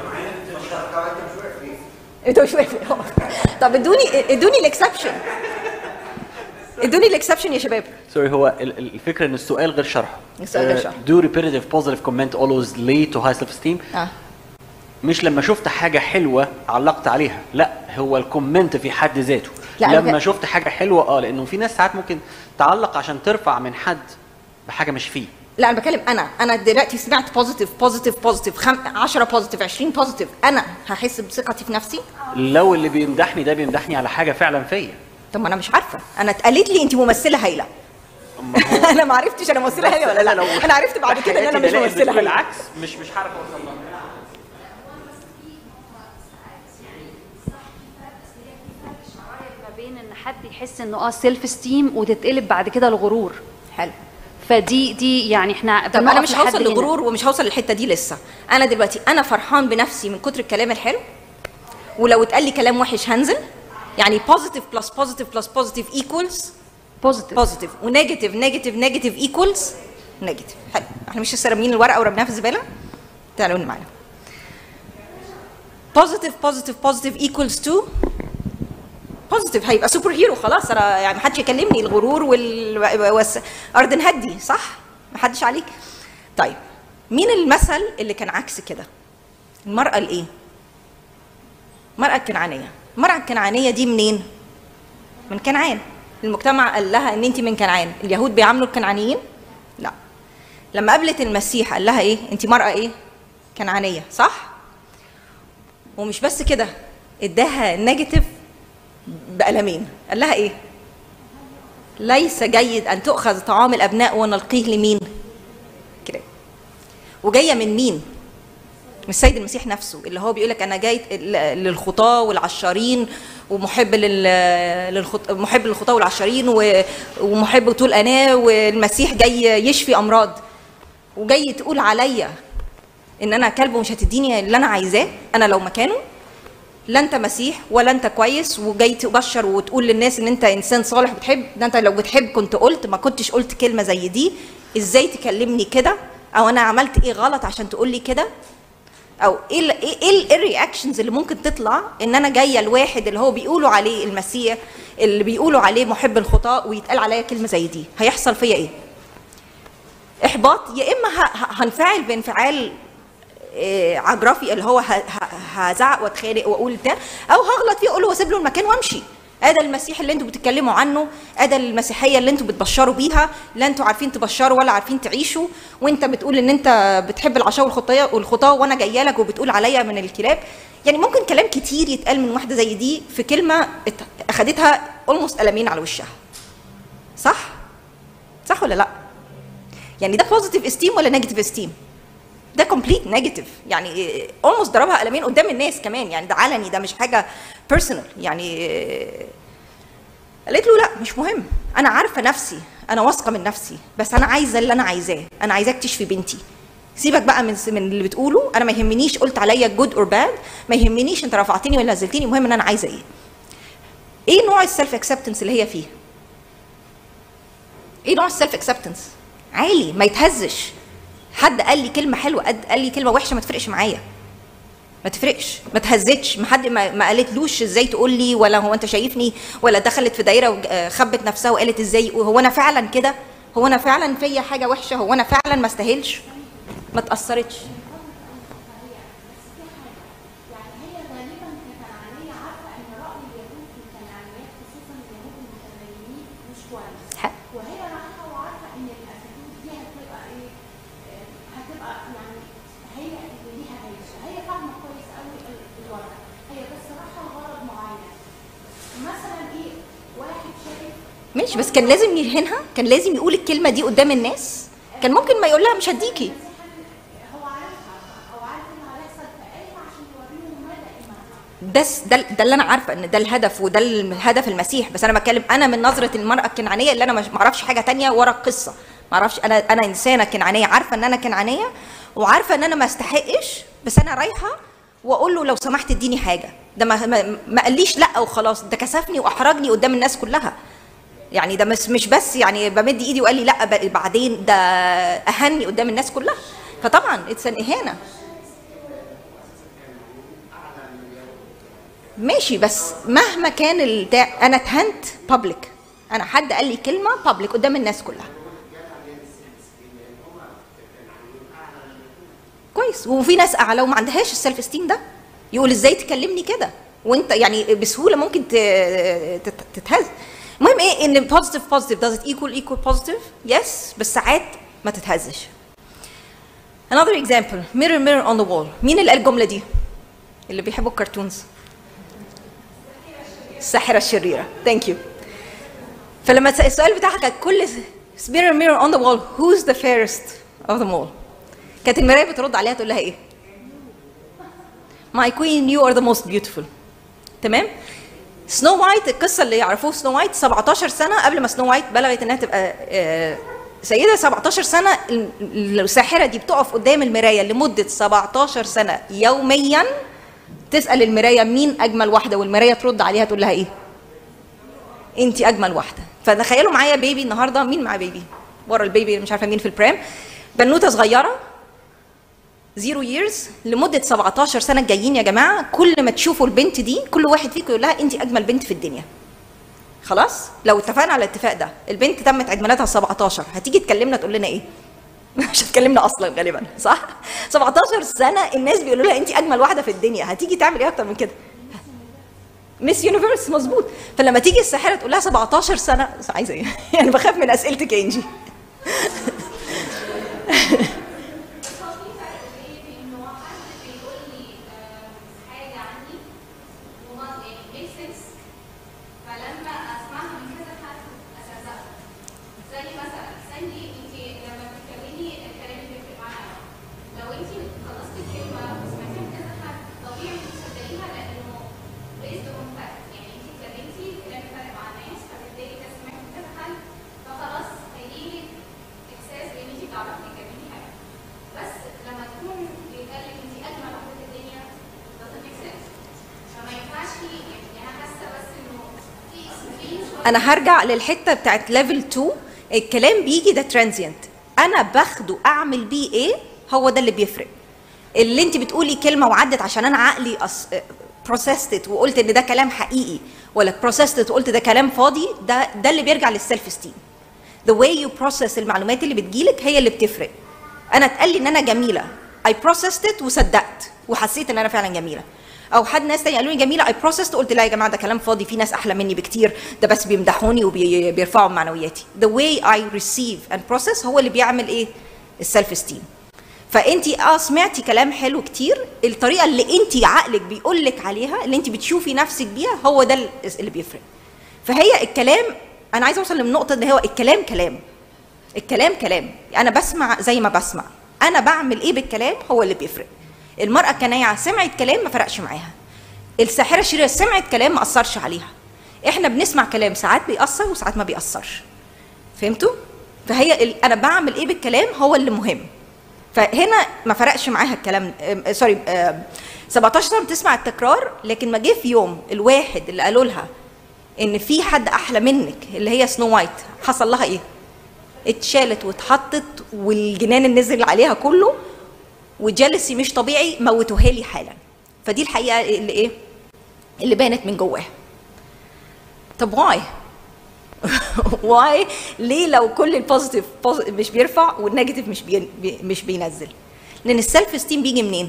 انتوا مش واقف طب ادوني ادوني الاكسبشن ادوني الاكسبشن يا شباب سوري هو ال- ال- الفكره ان السؤال غير شرحه السؤال غير آه، شرحه. do repetitive positive comment always lead to high self esteem اه مش لما شفت حاجه حلوه علقت عليها لا هو الكومنت في حد ذاته لا، أنا لما ب- شفت حاجه حلوه اه لانه في ناس ساعات ممكن تعلق عشان ترفع من حد بحاجه مش فيه لا انا بتكلم انا انا دلوقتي سمعت بوزيتيف بوزيتيف بوزيتيف 10 بوزيتيف 20 بوزيتيف انا هحس بثقتي في نفسي لو اللي بيمدحني ده بيمدحني على حاجه فعلا فيا طب ما انا مش عارفه انا اتقالت لي انت ممثله هايله انا ما عرفتش انا ممثله هايله ولا لا لو انا عرفت بعد كده ان انا مش بلاقي ممثله بتقول هايله العكس مش مش عارف اوصل لها ما بين ان حد يحس انه اه سيلف ستيم وتتقلب بعد كده لغرور حلو فدي دي يعني احنا طب انا بنقف مش لحد هوصل هنا. لغرور ومش هوصل للحته دي لسه انا دلوقتي انا فرحان بنفسي من كتر الكلام الحلو ولو اتقال لي كلام وحش هنزل يعني بوزيتيف بلس بوزيتيف بلس بوزيتيف ايكوالز بوزيتيف بوزيتيف ونيجاتيف نيجاتيف نيجاتيف ايكوالز نيجاتيف حلو احنا مش لسه رامين الورقه ورميناها في الزباله تعالوا لي معانا بوزيتيف بوزيتيف بوزيتيف ايكوالز تو بوزيتيف هيبقى سوبر هيرو خلاص انا يعني محدش يكلمني الغرور وال والس... ارض هدي صح محدش عليك طيب مين المثل اللي كان عكس كده المراه الايه المراه الكنعانيه المراه الكنعانيه دي منين من كنعان المجتمع قال لها ان انت من كنعان اليهود بيعاملوا الكنعانيين لا لما قابلت المسيح قال لها ايه انت مرأة ايه كنعانية صح ومش بس كده اداها نيجاتيف بقلمين قال لها ايه ليس جيد ان تؤخذ طعام الابناء ونلقيه لمين كده وجايه من مين من السيد المسيح نفسه اللي هو بيقول لك انا جاي ل- للخطاه والعشارين ومحب لل للخط... محب للخطاه والعشارين و... ومحب طول اناه والمسيح جاي يشفي امراض وجاي تقول عليا ان انا كلب ومش هتديني اللي انا عايزاه انا لو مكانه لا انت مسيح ولا انت كويس وجاي تبشر وتقول للناس ان انت انسان صالح بتحب ده انت لو بتحب كنت قلت ما كنتش قلت كلمه زي دي ازاي تكلمني كده او انا عملت ايه غلط عشان تقول لي كده او ايه ال ايه ايه الرياكشنز اللي ممكن تطلع ان انا جايه لواحد اللي هو بيقولوا عليه المسيح اللي بيقولوا عليه محب الخطاء ويتقال عليا كلمه زي دي هيحصل فيا ايه احباط يا اما ه- ه- هنفعل بانفعال آه، عجرفي اللي هو ه- ه- هزعق واتخانق واقول بتاع او هغلط فيه اقول له واسيب له المكان وامشي ادى المسيح اللي انتوا بتتكلموا عنه ادى المسيحيه اللي انتوا بتبشروا بيها لا انتوا عارفين تبشروا ولا عارفين تعيشوا وانت بتقول ان انت بتحب العشاء والخطايا والخطاه وانا جايه لك وبتقول عليا من الكلاب يعني ممكن كلام كتير يتقال من واحده زي دي في كلمه ات- اخدتها اولموست قلمين على وشها صح صح ولا لا يعني ده بوزيتيف استيم ولا نيجاتيف استيم ده كومبليت نيجاتيف يعني اولموست ضربها قلمين قدام الناس كمان يعني ده علني ده مش حاجه بيرسونال يعني آه، قالت له لا مش مهم انا عارفه نفسي انا واثقه من نفسي بس انا عايزه اللي انا عايزاه انا عايزاك تشفي بنتي سيبك بقى من من اللي بتقوله انا ما يهمنيش قلت عليا جود اور باد ما يهمنيش انت رفعتني ولا نزلتني المهم ان انا عايزه ايه ايه نوع السيلف اكسبتنس اللي هي فيه ايه نوع السيلف اكسبتنس عالي ما يتهزش حد قال لي كلمه حلوه قد قال لي كلمه وحشه ما تفرقش معايا ما تفرقش ما تهزتش ما حد ما, ما قالتلوش ازاي تقول لي ولا هو انت شايفني ولا دخلت في دايره وخبت نفسها وقالت ازاي هو انا فعلا كده هو انا فعلا فيا حاجه وحشه هو انا فعلا ما استاهلش ما تاثرتش حق. وهي عارفه وعارفه ان الاساتذه دي هتبقى ايه آه، هتبقى يعني هي اللي ليها عيش هي فاهمه كويس قوي ال- الوضع هي بس رايحه لغرض معين مثلا ايه واحد شايف ماشي بس كان لازم يهينها كان لازم يقول الكلمه دي قدام الناس كان ممكن ما يقول لها مش هديكي هو عارفها او عارف انه هيحصل فقايمه عشان يوريهم مدى ايمانها ده س- ده ده اللي انا عارفه ان ده الهدف وده الهدف المسيح بس انا بتكلم انا من نظره المراه الكنعانيه اللي انا مش ما اعرفش حاجه تانية ورا القصه ما اعرفش انا انا انسانه كنعانيه عارفه ان انا كنعانيه وعارفه ان انا ما استحقش بس انا رايحه واقول له لو سمحت اديني حاجه ده ما ما, ما قاليش لا وخلاص ده كسفني واحرجني قدام الناس كلها يعني ده مش مش بس يعني بمد ايدي وقال لي لا ب- بعدين ده اهني قدام الناس كلها فطبعا اتس ان اهانه ماشي بس مهما كان البتاع انا اتهنت بابليك انا حد قال لي كلمه بابليك قدام الناس كلها كويس وفي ناس اعلى وما عندهاش السيلف استيم ده يقول ازاي تكلمني كده وانت يعني بسهوله ممكن ت- تت- تتهز المهم ايه ان بوزيتيف بوزيتيف does it equal equal positive yes بس ساعات ما تتهزش another example mirror mirror on the wall مين اللي قال الجمله دي اللي بيحبوا الكرتونز الساحره الشريره ثانك يو فلما تس- السؤال بتاعها كان كل mirror mirror on the wall who's the fairest of them all كانت المرايه بترد عليها تقول لها ايه My queen you are the most beautiful تمام سنو وايت القصه اللي يعرفوه سنو وايت 17 سنه قبل ما سنو وايت بلغت انها تبقى آه، سيده 17 سنه ال- الساحره دي بتقف قدام المرايه لمده 17 سنه يوميا تسال المرايه مين اجمل واحده والمرايه ترد عليها تقول لها ايه انت اجمل واحده فتخيلوا معايا بيبي النهارده مين معاه بيبي ورا البيبي مش عارفه مين في البرام بنوته صغيره زيرو ييرز لمده 17 سنه الجايين يا جماعه كل ما تشوفوا البنت دي كل واحد فيكم يقول لها انت اجمل بنت في الدنيا خلاص لو اتفقنا على الاتفاق ده البنت تمت عيد ميلادها 17 هتيجي تكلمنا تقول لنا ايه مش هتكلمنا اصلا غالبا صح 17 سنه الناس بيقولوا لها انت اجمل واحده في الدنيا هتيجي تعمل ايه اكتر من كده ميس يونيفرس مظبوط فلما تيجي الساحره تقول لها 17 سنه عايزه ايه يعني بخاف من اسئلتك يا انجي فلما اسمعها من كذا حد اصدقها زي مثلا ساندي انت لما بتتكلمي الكلام بيفرق معايا لو انت خلصتي الكلمه وسمعتيها من كذا حد طبيعي مش تصدقيها لانه بيزد اون فاكت يعني انت اتكلمتي الكلام فرق مع الناس فبالتالي ده سمعت من كذا حد فخلاص هيجيلك احساس ان انت بتعرفي تتكلمي حاجه بس لما تكون بيتقال لك انت اجمل واحده في الدنيا doesn't make sense فما ينفعش يعني انا حاسه بس انه في اسمين شويه انا هرجع للحته بتاعت ليفل 2 الكلام بيجي ده ترانزيانت انا باخده اعمل بيه ايه هو ده اللي بيفرق اللي انت بتقولي كلمه وعدت عشان انا عقلي بروسست وقلت ان ده كلام حقيقي ولا بروسست وقلت ده كلام فاضي ده ده اللي بيرجع للسيلف استيم the way you process المعلومات اللي بتجيلك هي اللي بتفرق انا اتقال لي ان انا جميله I processed it وصدقت وحسيت ان انا فعلا جميله او حد ناس تاني قالوا لي جميله I processed قلت لا يا جماعه ده كلام فاضي في ناس احلى مني بكتير ده بس بيمدحوني وبيرفعوا من معنوياتي the way I receive and process هو اللي بيعمل ايه السيلف استيم فانت اه سمعتي كلام حلو كتير الطريقه اللي انت عقلك بيقول لك عليها اللي انت بتشوفي نفسك بيها هو ده اللي بيفرق فهي الكلام انا عايزه اوصل للنقطه ان هو الكلام كلام الكلام كلام انا بسمع زي ما بسمع انا بعمل ايه بالكلام هو اللي بيفرق المراه الكنايعه سمعت كلام ما فرقش معاها الساحره الشريره سمعت كلام ما اثرش عليها احنا بنسمع كلام ساعات بيأثر وساعات ما بيأثرش فهمتوا فهي ال... انا بعمل ايه بالكلام هو اللي مهم فهنا ما فرقش معاها الكلام آم، سوري آم، 17 سنه بتسمع التكرار لكن ما جه في يوم الواحد اللي قالوا لها ان في حد احلى منك اللي هي سنو وايت حصل لها ايه اتشالت واتحطت والجنان اللي نزل عليها كله وجلسي مش طبيعي موتوها لي حالا فدي الحقيقه اللي ايه اللي بانت من جواها طب واي واي ليه لو كل البوزيتيف مش بيرفع والنيجاتيف مش بي بي- مش بينزل لان السيلف استيم بيجي منين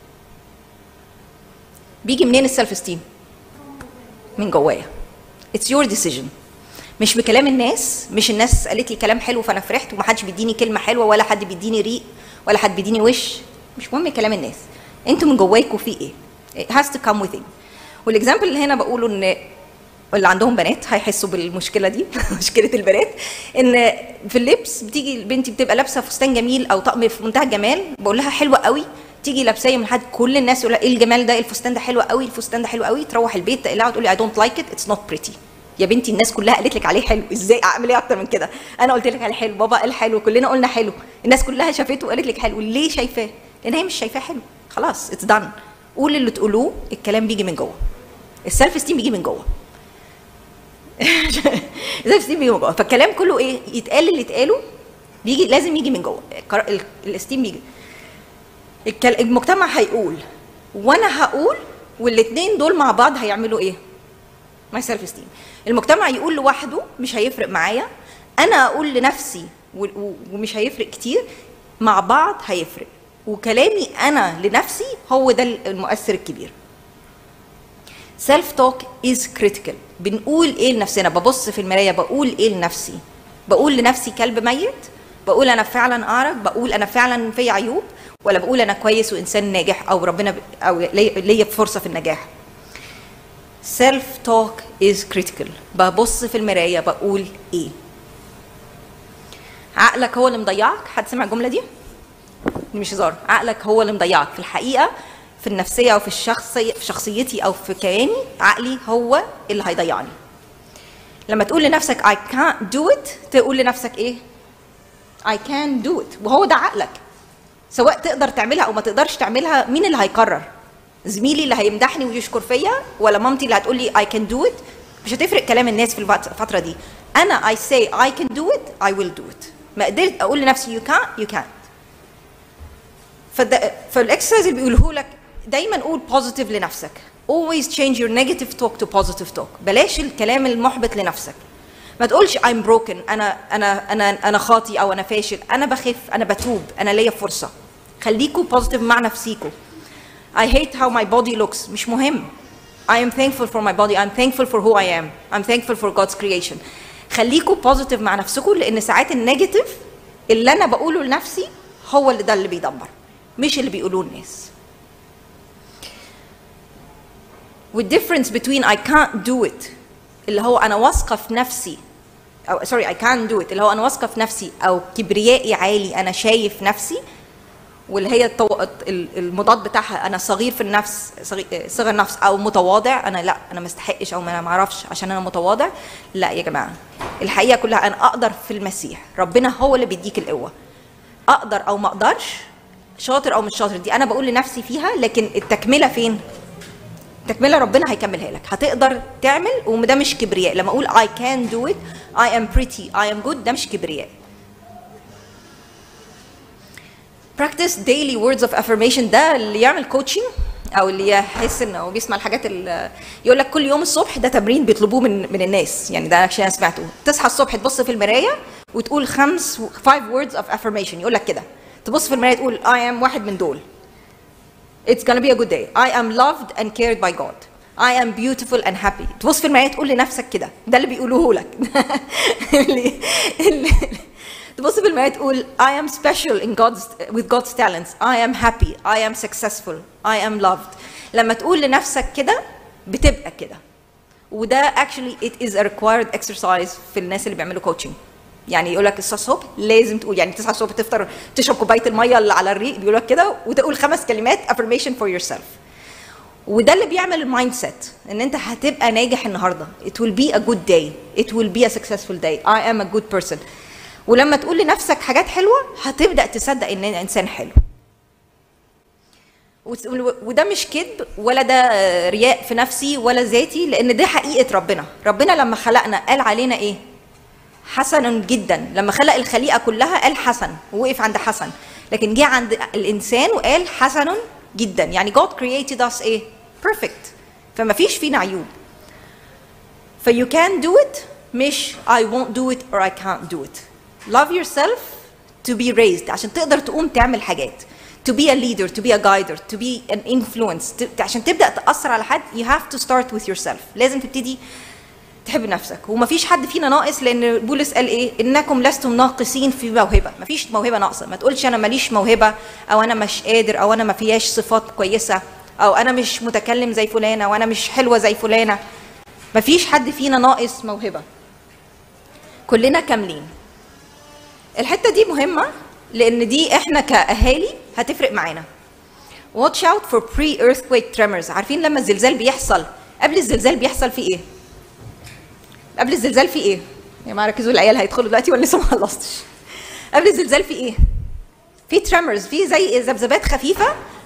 بيجي منين السيلف استيم من جوايا اتس يور ديسيجن مش بكلام الناس مش الناس قالت لي كلام حلو فانا فرحت ومحدش بيديني كلمه حلوه ولا حد بيديني ريق ولا حد بيديني وش مش مهم كلام الناس انتوا من جواكوا في ايه it has to come within والاكزامبل اللي هنا بقوله ان اللي عندهم بنات هيحسوا بالمشكله دي مشكله البنات ان في اللبس بتيجي البنت بتبقى لابسه فستان جميل او طقم في منتهى الجمال بقول لها حلوه قوي تيجي لابساه من حد كل الناس يقول لها ايه الجمال ده إيه الفستان ده حلو قوي الفستان ده حلو قوي تروح البيت تقلعه وتقول لي اي دونت لايك ات اتس نوت بريتي يا بنتي الناس كلها قالت لك عليه حلو ازاي اعمل ايه اكتر من كده انا قلت لك عليه حلو بابا قال حلو كلنا قلنا حلو الناس كلها شافته وقالت لك حلو ليه شايفاه لان هي مش شايفاه حلو خلاص اتس دان قول اللي تقولوه الكلام بيجي من جوه السيلف استيم بيجي من جوه السيلف استيم بيجي من جوه فالكلام كله ايه يتقال اللي يتقاله بيجي لازم يجي من جوه القرا- ال- الاستيم بيجي الكل- المجتمع هيقول وانا هقول والاثنين دول مع بعض هيعملوا ايه ماي سيلف استيم المجتمع يقول لوحده مش هيفرق معايا انا اقول لنفسي و- و- ومش هيفرق كتير مع بعض هيفرق وكلامي انا لنفسي هو ده المؤثر الكبير سيلف توك از كريتيكال بنقول ايه لنفسنا ببص في المرايه بقول ايه لنفسي بقول لنفسي كلب ميت بقول انا فعلا اعرج بقول انا فعلا في عيوب ولا بقول انا كويس وانسان ناجح او ربنا ب... او ليا ليا فرصه في النجاح سيلف توك از كريتيكال ببص في المرايه بقول ايه عقلك هو اللي مضيعك حد سمع الجمله دي دي مش هزار عقلك هو اللي مضيعك في الحقيقه في النفسيه وفي الشخصيه في شخصيتي او في كياني عقلي هو اللي هيضيعني لما تقول لنفسك I can't do it تقول لنفسك ايه I can do it وهو ده عقلك سواء تقدر تعملها او ما تقدرش تعملها مين اللي هيقرر زميلي اللي هيمدحني ويشكر فيا ولا مامتي اللي هتقول لي I can do it مش هتفرق كلام الناس في الوقت- الفتره دي انا I say I can do it I will do it ما قدرت اقول لنفسي you can't you can't فده فالاكسرسايز اللي بيقوله لك دايما قول بوزيتيف لنفسك always change your negative talk to positive talk بلاش الكلام المحبط لنفسك ما تقولش I'm broken انا انا انا انا خاطي او انا فاشل انا بخف انا بتوب انا ليا فرصه خليكوا بوزيتيف مع نفسيكوا I hate how my body looks مش مهم I am thankful for my body I'm thankful for who I am I'm thankful for God's creation خليكوا بوزيتيف مع نفسكم لان ساعات النيجاتيف اللي انا بقوله لنفسي هو اللي ده اللي بيدمر مش اللي بيقولوه الناس والديفرنس between I can't do it اللي هو انا واثقه في نفسي او سوري I can't do it اللي هو انا واثقه في نفسي او كبريائي عالي انا شايف نفسي واللي هي الطو... ال- المضاد بتاعها انا صغير في النفس صغير, صغر نفس او متواضع انا لا انا ما استحقش او ما انا ما اعرفش عشان انا متواضع لا يا جماعه الحقيقه كلها انا اقدر في المسيح ربنا هو اللي بيديك القوه اقدر او ما اقدرش شاطر او مش شاطر دي انا بقول لنفسي فيها لكن التكمله فين التكمله ربنا هيكملها لك هتقدر تعمل وده مش كبرياء لما اقول I can do it I am pretty I am good ده مش كبرياء practice daily words of affirmation ده اللي يعمل coaching او اللي يحس انه بيسمع الحاجات اللي يقول لك كل يوم الصبح ده تمرين بيطلبوه من من الناس يعني ده عشان انا سمعته تصحى الصبح تبص في المرايه وتقول خمس five words of affirmation يقول لك كده تبص في المرايه تقول I am واحد من دول It's gonna be a good day. I am loved and cared by God. I am beautiful and happy. تبص في المراية تقول لنفسك كده ده اللي بيقولوه لك اللي اللي تبص في المراية تقول I am special in God's with God's talents. I am happy. I am successful. I am loved. لما تقول لنفسك كده بتبقى كده. وده actually it is a required exercise في الناس اللي بيعملوا coaching. يعني يقول لك تصحى الصبح لازم تقول يعني تصحى الصبح تفطر تشرب كوبايه الميه اللي على الريق بيقول لك كده وتقول خمس كلمات affirmation for yourself وده اللي بيعمل المايند سيت ان انت هتبقى ناجح النهارده it will be a good day it will be a successful day I am a good person ولما تقول لنفسك حاجات حلوه هتبدا تصدق ان انا انسان حلو وت- وده مش كذب ولا ده رياء في نفسي ولا ذاتي لان ده حقيقه ربنا ربنا لما خلقنا قال علينا ايه حسن جدا لما خلق الخليقه كلها قال حسن ووقف عند حسن لكن جه عند الانسان وقال حسن جدا يعني God created us ايه perfect فما فيش فينا عيوب ف you can do it مش I won't do it or I can't do it love yourself to be raised عشان تقدر تقوم تعمل حاجات to be a leader to be a guider to be an influence ت- عشان تبدا تاثر على حد you have to start with yourself لازم تبتدي تحب نفسك ومفيش حد فينا ناقص لان بولس قال ايه انكم لستم ناقصين في موهبه مفيش موهبه ناقصه ما تقولش انا ماليش موهبه او انا مش قادر او انا ما فيهاش صفات كويسه او انا مش متكلم زي فلانه او انا مش حلوه زي فلانه مفيش حد فينا ناقص موهبه كلنا كاملين الحته دي مهمه لان دي احنا كاهالي هتفرق معانا watch out for pre-earthquake tremors عارفين لما الزلزال بيحصل قبل الزلزال بيحصل فيه ايه قبل الزلزال في ايه؟ يا جماعه ركزوا العيال هيدخلوا دلوقتي ولا لسه ما خلصتش؟ قبل الزلزال في ايه؟ في تريمرز في زي ذبذبات خفيفه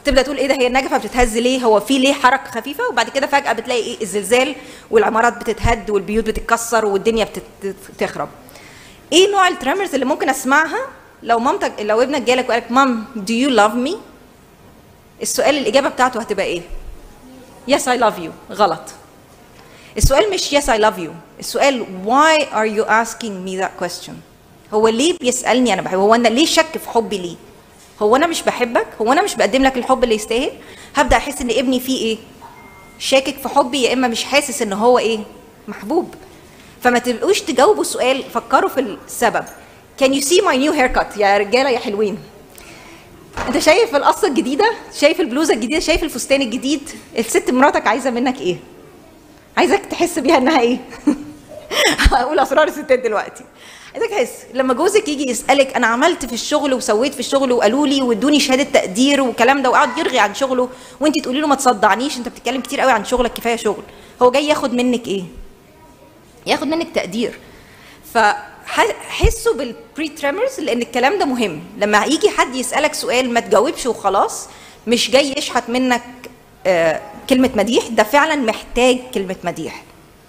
تبدا تقول ايه ده هي النجفه بتتهز ليه هو في ليه حركه خفيفه وبعد كده فجاه بتلاقي ايه الزلزال والعمارات بتتهد والبيوت بتتكسر والدنيا بتخرب ايه نوع التريمرز اللي ممكن اسمعها لو مامتك لو ابنك جالك وقالك مام دو يو لاف مي السؤال الاجابه بتاعته هتبقى ايه يس اي لاف يو غلط السؤال مش yes I love you السؤال why are you asking me that question هو ليه بيسألني أنا بحبه هو أنا ليه شك في حبي ليه هو أنا مش بحبك هو أنا مش بقدم لك الحب اللي يستاهل هبدأ أحس إن ابني فيه إيه شاكك في حبي يا إما مش حاسس إن هو إيه محبوب فما تبقوش تجاوبوا السؤال فكروا في السبب can you see my new haircut يا رجالة يا حلوين انت شايف القصة الجديدة شايف البلوزة الجديدة شايف الفستان الجديد الست مراتك عايزة منك ايه عايزك تحس بيها انها ايه هقول اسرار الستات دلوقتي عايزك تحس لما جوزك يجي يسالك انا عملت في الشغل وسويت في الشغل وقالوا لي وادوني شهاده تقدير والكلام ده وقعد يرغي عن شغله وانت تقولي له ما تصدعنيش انت بتتكلم كتير قوي عن شغلك كفايه شغل هو جاي ياخد منك ايه ياخد منك تقدير فحسوا بالبري تريمرز لان الكلام ده مهم لما يجي حد يسالك سؤال ما تجاوبش وخلاص مش جاي يشحت منك آه كلمة مديح ده فعلا محتاج كلمة مديح.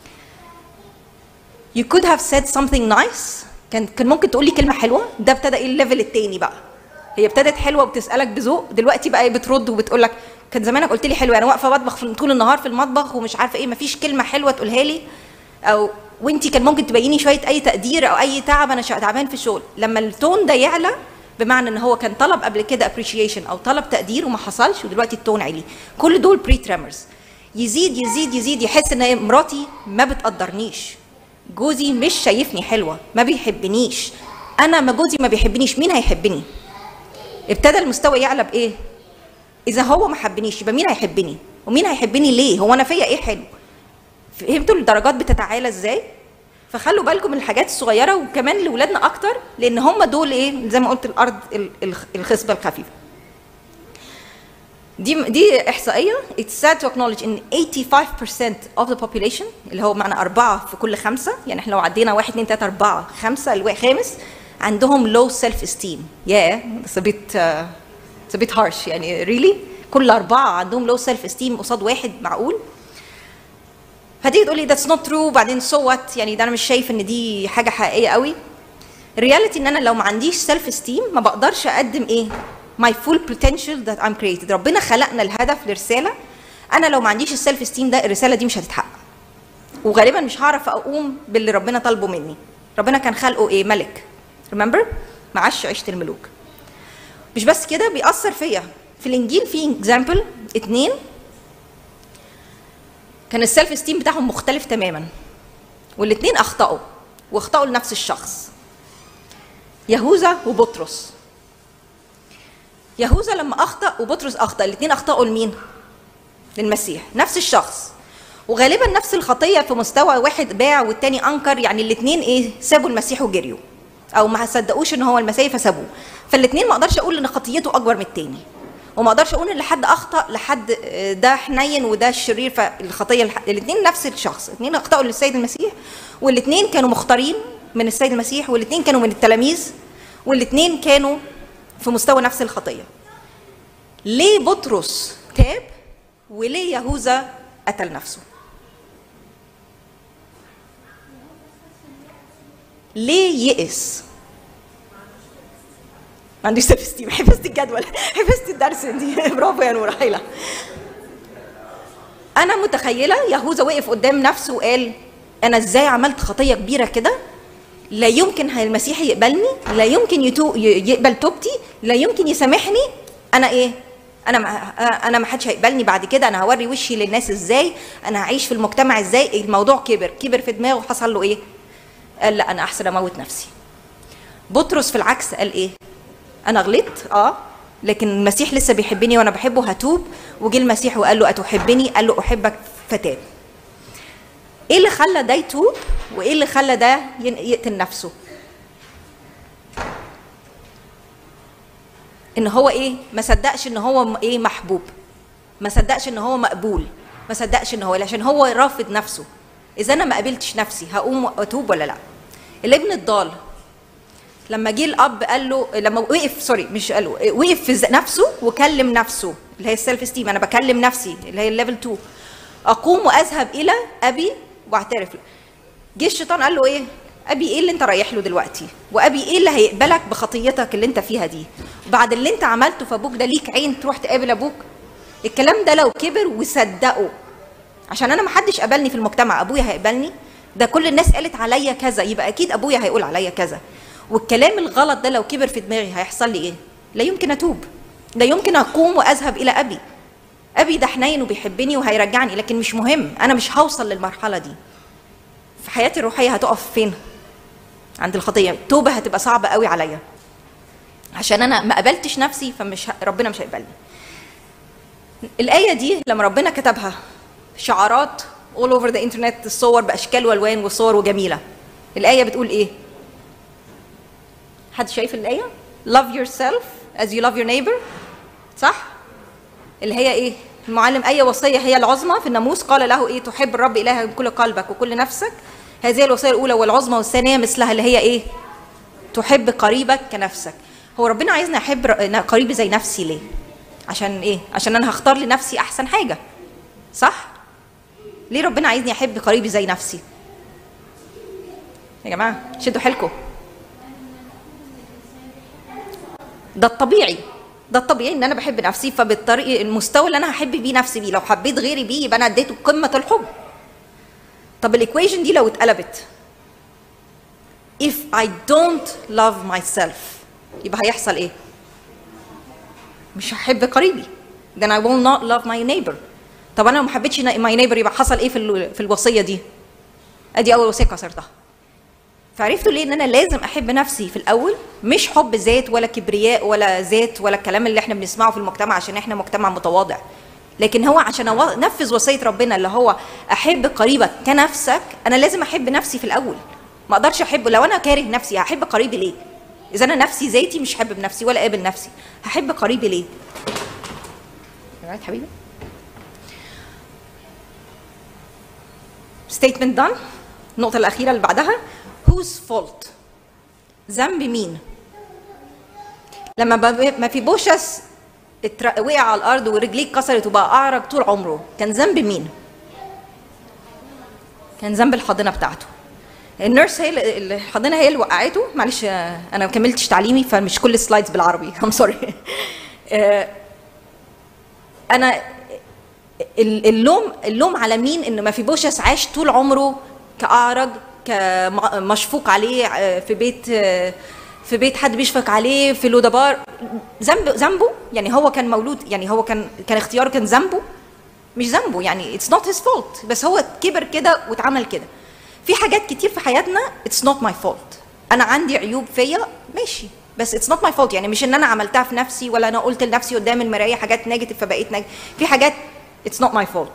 You could have said something nice كان كان ممكن تقول لي كلمة حلوة ده ابتدى ايه الليفل التاني بقى. هي ابتدت حلوة وبتسألك بذوق دلوقتي بقى بترد وبتقول لك كان زمانك قلت لي حلوة انا واقفة بطبخ في طول النهار في المطبخ ومش عارفة ايه مفيش كلمة حلوة تقولها لي او وانت كان ممكن تبيني شوية اي تقدير او اي تعب انا تعبان في الشغل لما التون ده يعلى بمعنى ان هو كان طلب قبل كده ابريشيشن او طلب تقدير وما حصلش ودلوقتي التون عالي كل دول بري تريمرز يزيد يزيد يزيد يحس ان مراتي ما بتقدرنيش جوزي مش شايفني حلوه ما بيحبنيش انا ما جوزي ما بيحبنيش مين هيحبني ابتدى المستوى يعلى بايه اذا هو ما حبنيش يبقى مين هيحبني ومين هيحبني ليه هو انا فيا ايه حلو فهمتوا الدرجات بتتعالى ازاي فخلوا بالكم من الحاجات الصغيره وكمان لاولادنا اكتر لان هم دول ايه زي ما قلت الارض الخصبه الخفيفه دي دي احصائيه it's sad to acknowledge ان 85% of the population اللي هو معنى أربعة في كل خمسة يعني احنا لو عدينا واحد اتنين تلاتة أربعة خمسة الخامس عندهم low self esteem yeah it's a bit uh, it's a bit harsh يعني really كل أربعة عندهم low self esteem قصاد واحد معقول هتيجي تقولي ذاتس نوت ترو وبعدين سو وات يعني ده انا مش شايف ان دي حاجه حقيقيه قوي الرياليتي ان انا لو ما عنديش سيلف استيم ما بقدرش اقدم ايه ماي فول بوتنشال ذات ام كريتد ربنا خلقنا الهدف لرساله انا لو ما عنديش السيلف استيم ده الرساله دي مش هتتحقق وغالبا مش هعرف اقوم باللي ربنا طالبه مني ربنا كان خلقه ايه ملك ريمبر معاش عيشه الملوك مش بس كده بيأثر فيا في الانجيل في اكزامبل اتنين كان السيلف استيم بتاعهم مختلف تماما والاثنين اخطاوا واخطاوا لنفس الشخص يهوذا وبطرس يهوذا لما اخطا وبطرس اخطا الاثنين اخطاوا لمين للمسيح نفس الشخص وغالبا نفس الخطيه في مستوى واحد باع والتاني انكر يعني الاثنين ايه سابوا المسيح وجريوا او ما صدقوش ان هو المسيح فسابوه فالاثنين ما اقدرش اقول ان خطيته اكبر من التاني وما اقدرش اقول ان حد اخطا لحد ده حنين وده الشرير فالخطيه الاثنين نفس الشخص الاثنين اخطاوا للسيد المسيح والاثنين كانوا مختارين من السيد المسيح والاثنين كانوا من التلاميذ والاثنين كانوا في مستوى نفس الخطيه ليه بطرس تاب وليه يهوذا قتل نفسه ليه يئس ما عنديش سيلف ستيم حفظت الجدول حفظت الدرس دي برافو يا نور حيلة انا متخيله يهوذا وقف قدام نفسه وقال انا ازاي عملت خطيه كبيره كده لا يمكن المسيح يقبلني لا يمكن يتو يقبل توبتي لا يمكن يسامحني انا ايه انا ما انا ما حدش هيقبلني بعد كده انا هوري وشي للناس ازاي انا هعيش في المجتمع ازاي الموضوع كبر كبر في دماغه وحصل له ايه قال لا انا احسن اموت نفسي بطرس في العكس قال ايه انا غلطت اه لكن المسيح لسه بيحبني وانا بحبه هتوب وجه المسيح وقال له اتحبني قال له احبك فتاب ايه اللي خلى ده يتوب وايه اللي خلى ده يقتل نفسه ان هو ايه ما صدقش ان هو ايه محبوب ما صدقش ان هو مقبول ما صدقش ان هو عشان هو رافض نفسه اذا انا ما قبلتش نفسي هقوم اتوب ولا لا الابن الضال لما جه الاب قال له لما وقف سوري مش قال له وقف في ز- نفسه وكلم نفسه اللي هي السيلف استيم انا بكلم نفسي اللي هي الليفل 2 اقوم واذهب الى ابي واعترف له جه الشيطان قال له ايه ابي ايه اللي انت رايح له دلوقتي وابي ايه اللي هيقبلك بخطيتك اللي انت فيها دي بعد اللي انت عملته في ابوك ده ليك عين تروح تقابل ابوك الكلام ده لو كبر وصدقه عشان انا ما حدش قبلني في المجتمع ابويا هيقبلني ده كل الناس قالت عليا كذا يبقى اكيد ابويا هيقول عليا كذا والكلام الغلط ده لو كبر في دماغي هيحصل لي ايه لا يمكن اتوب لا يمكن اقوم واذهب الى ابي ابي ده حنين وبيحبني وهيرجعني لكن مش مهم انا مش هوصل للمرحله دي في حياتي الروحيه هتقف فين عند الخطيه التوبه هتبقى صعبه قوي عليا عشان انا ما قبلتش نفسي فمش ه... ربنا مش هيقبلني الايه دي لما ربنا كتبها شعارات all over the internet الصور باشكال والوان وصور وجميله الايه بتقول ايه حد شايف الايه love yourself as you love your neighbor صح اللي هي ايه المعلم اي وصيه هي العظمى في الناموس قال له ايه تحب الرب الهك بكل قلبك وكل نفسك هذه الوصيه الاولى والعظمى والثانيه مثلها اللي هي ايه تحب قريبك كنفسك هو ربنا عايزني احب ر- قريبي زي نفسي ليه عشان ايه عشان انا هختار لنفسي احسن حاجه صح ليه ربنا عايزني احب قريبي زي نفسي يا جماعه شدوا حيلكم ده الطبيعي ده الطبيعي ان انا بحب نفسي فبالطريق المستوى اللي انا هحب بيه نفسي بيه لو حبيت غيري بيه يبقى انا اديته قمه الحب طب الايكويشن دي لو اتقلبت if I don't love myself يبقى هيحصل ايه مش هحب قريبي then I will not love my neighbor طب انا لو ما حبيتش my neighbor يبقى حصل ايه في ال- في الوصيه دي ادي اول وصيه كسرتها فعرفتوا ليه ان انا لازم احب نفسي في الاول مش حب ذات ولا كبرياء ولا ذات ولا الكلام اللي احنا بنسمعه في المجتمع عشان احنا مجتمع متواضع لكن هو عشان أو- انفذ وصيه ربنا اللي هو احب قريبك كنفسك انا لازم احب نفسي في الاول ما اقدرش احب لو انا كاره نفسي هحب قريبي ليه اذا انا نفسي ذاتي مش حابب نفسي ولا قابل نفسي هحب قريبي ليه right حبيبي statement done النقطة الأخيرة اللي بعدها whose fault ذنب مين لما ب- ما في بوشس اتر- وقع على الأرض ورجليه اتكسرت وبقى أعرج طول عمره كان ذنب مين كان ذنب الحاضنة بتاعته النيرس هي اللي- الحاضنة هي اللي وقعته معلش آه، أنا ما كملتش تعليمي فمش كل السلايدز بالعربي I'm sorry آه، أنا ال- اللوم اللوم على مين ان ما في بوشس عاش طول عمره كاعرج كمشفوق عليه آه، في بيت آه، في بيت حد بيشفق عليه في لودبار ذنب ذنبه يعني هو كان مولود يعني هو كان كان اختياره كان ذنبه مش ذنبه يعني اتس نوت هيز فولت بس هو كبر كده واتعمل كده في حاجات كتير في حياتنا اتس نوت ماي فولت انا عندي عيوب فيا ماشي بس اتس نوت ماي فولت يعني مش ان انا عملتها في نفسي ولا انا قلت لنفسي قدام المرايه حاجات نيجاتيف فبقيت نيجاتيف في حاجات اتس نوت ماي فولت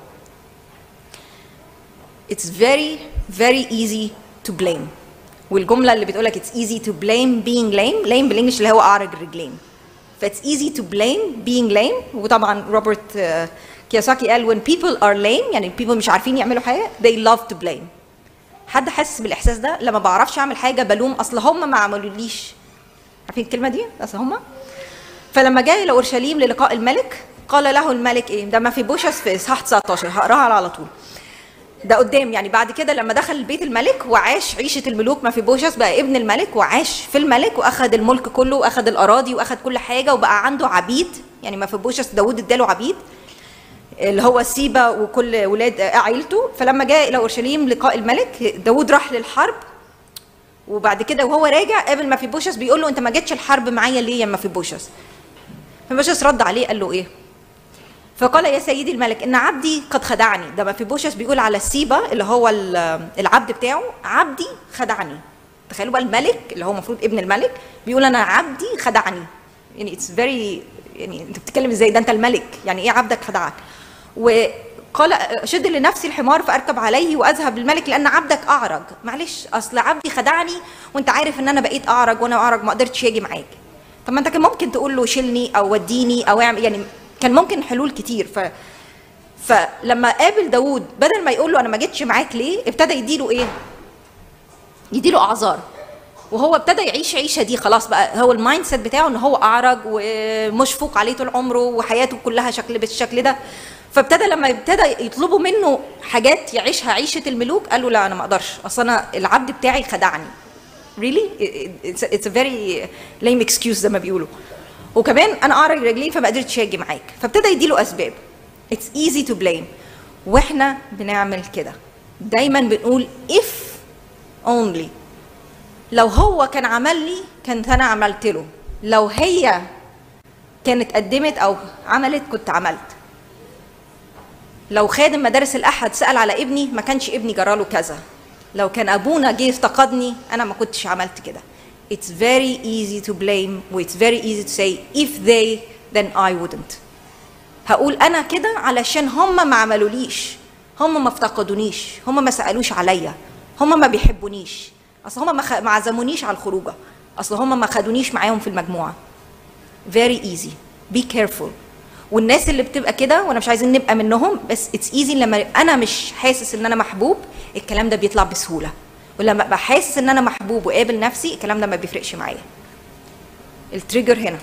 it's very very easy to blame والجمله اللي بتقول لك it's easy to blame being lame lame بالانجلش اللي هو اعرج الرجلين ف it's easy to blame being lame وطبعا روبرت آه، كياساكي قال when people are lame يعني people مش عارفين يعملوا حاجه they love to blame حد حاسس بالاحساس ده لما بعرفش اعمل حاجه بلوم اصل هم ما عملوليش عارفين الكلمه دي اصل هم فلما جاء الى اورشليم للقاء الملك قال له الملك ايه ده ما في بوشس في اصحاح 19 هقراها على طول ده قدام يعني بعد كده لما دخل بيت الملك وعاش عيشة الملوك ما في بوشس بقى ابن الملك وعاش في الملك واخد الملك كله واخد الاراضي واخد كل حاجة وبقى عنده عبيد يعني ما في بوشس داود اداله عبيد اللي هو سيبا وكل ولاد عائلته فلما جاء الى اورشليم لقاء الملك داود راح للحرب وبعد كده وهو راجع قابل ما في بوشس بيقول له انت ما جيتش الحرب معايا ليه يا ما في بوشس فبوشس رد عليه قال له ايه فقال يا سيدي الملك ان عبدي قد خدعني ده ما في بوشس بيقول على سيبا اللي هو ال- العبد بتاعه عبدي خدعني تخيلوا بقى الملك اللي هو المفروض ابن الملك بيقول انا عبدي خدعني يعني اتس فيري يعني انت بتتكلم ازاي ده انت الملك يعني ايه عبدك خدعك وقال شد لنفسي الحمار فاركب عليه واذهب للملك لان عبدك اعرج معلش اصل عبدي خدعني وانت عارف ان انا بقيت اعرج وانا اعرج ما قدرتش اجي معاك طب ما انت كان ممكن تقول له شيلني او وديني او اعمل يعني كان ممكن حلول كتير ف فلما قابل داوود بدل ما يقول له انا ما جيتش معاك ليه ابتدى يديله ايه يديله اعذار وهو ابتدى يعيش عيشه دي خلاص بقى هو المايند سيت بتاعه ان هو اعرج ومشفوق عليه طول عمره وحياته كلها شكل بالشكل ده فابتدى لما ابتدى يطلبوا منه حاجات يعيشها عيشه الملوك قال له لا انا ما اقدرش اصل انا العبد بتاعي خدعني really it's a, it's a very lame excuse زي ما بيقولوا وكمان انا اعرج رجلين فما قدرتش اجي معاك فابتدى يديله اسباب it's easy to blame واحنا بنعمل كده دايما بنقول if only لو هو كان عمل لي كنت انا عملت له لو هي كانت قدمت او عملت كنت عملت لو خادم مدارس الاحد سال على ابني ما كانش ابني جراله كذا لو كان ابونا جه افتقدني انا ما كنتش عملت كده it's very easy to blame و it's very easy to say if they then I wouldn't هقول انا كده علشان هم ما عملوليش هم ما افتقدونيش هم ما سالوش عليا هم ما بيحبونيش اصل هم ما, خ... ما عزمونيش على الخروجه اصل هم ما خدونيش معاهم في المجموعه very easy be careful والناس اللي بتبقى كده وانا مش عايزين نبقى منهم بس اتس ايزي لما انا مش حاسس ان انا محبوب الكلام ده بيطلع بسهوله ولما ابقى حاسس ان انا محبوب وقابل نفسي الكلام ده ما بيفرقش معايا التريجر هنا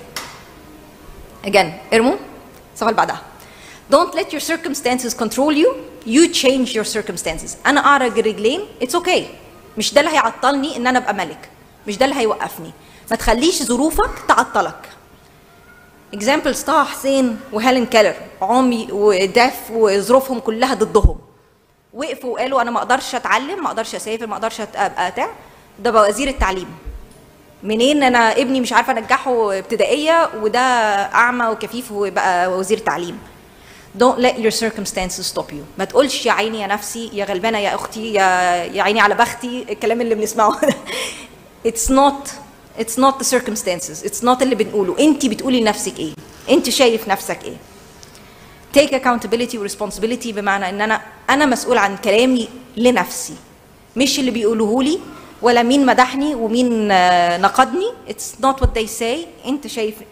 again ارموا الصفحه اللي بعدها don't let your circumstances control you you change your circumstances انا اعرج الرجلين it's okay مش ده اللي هيعطلني ان انا ابقى ملك مش ده اللي هيوقفني ما تخليش ظروفك تعطلك اكزامبلز طه حسين وهيلين كيلر عمي وداف وظروفهم كلها ضدهم وقفوا وقالوا انا ما اقدرش اتعلم ما اقدرش اسافر ما اقدرش ابقى بتاع ده بقى وزير التعليم منين انا ابني مش عارفه انجحه ابتدائيه وده اعمى وكفيف وبقى وزير تعليم don't let your circumstances stop you ما تقولش يا عيني يا نفسي يا غلبانه يا اختي يا يا عيني على بختي الكلام اللي بنسمعه ده it's not it's not the circumstances it's not اللي بنقوله انت بتقولي لنفسك ايه انت شايف نفسك ايه take accountability و responsibility بمعنى ان انا انا مسؤول عن كلامي لنفسي مش اللي بيقولوه لي ولا مين مدحني ومين آه، نقدني it's not what they say انت شايف ايه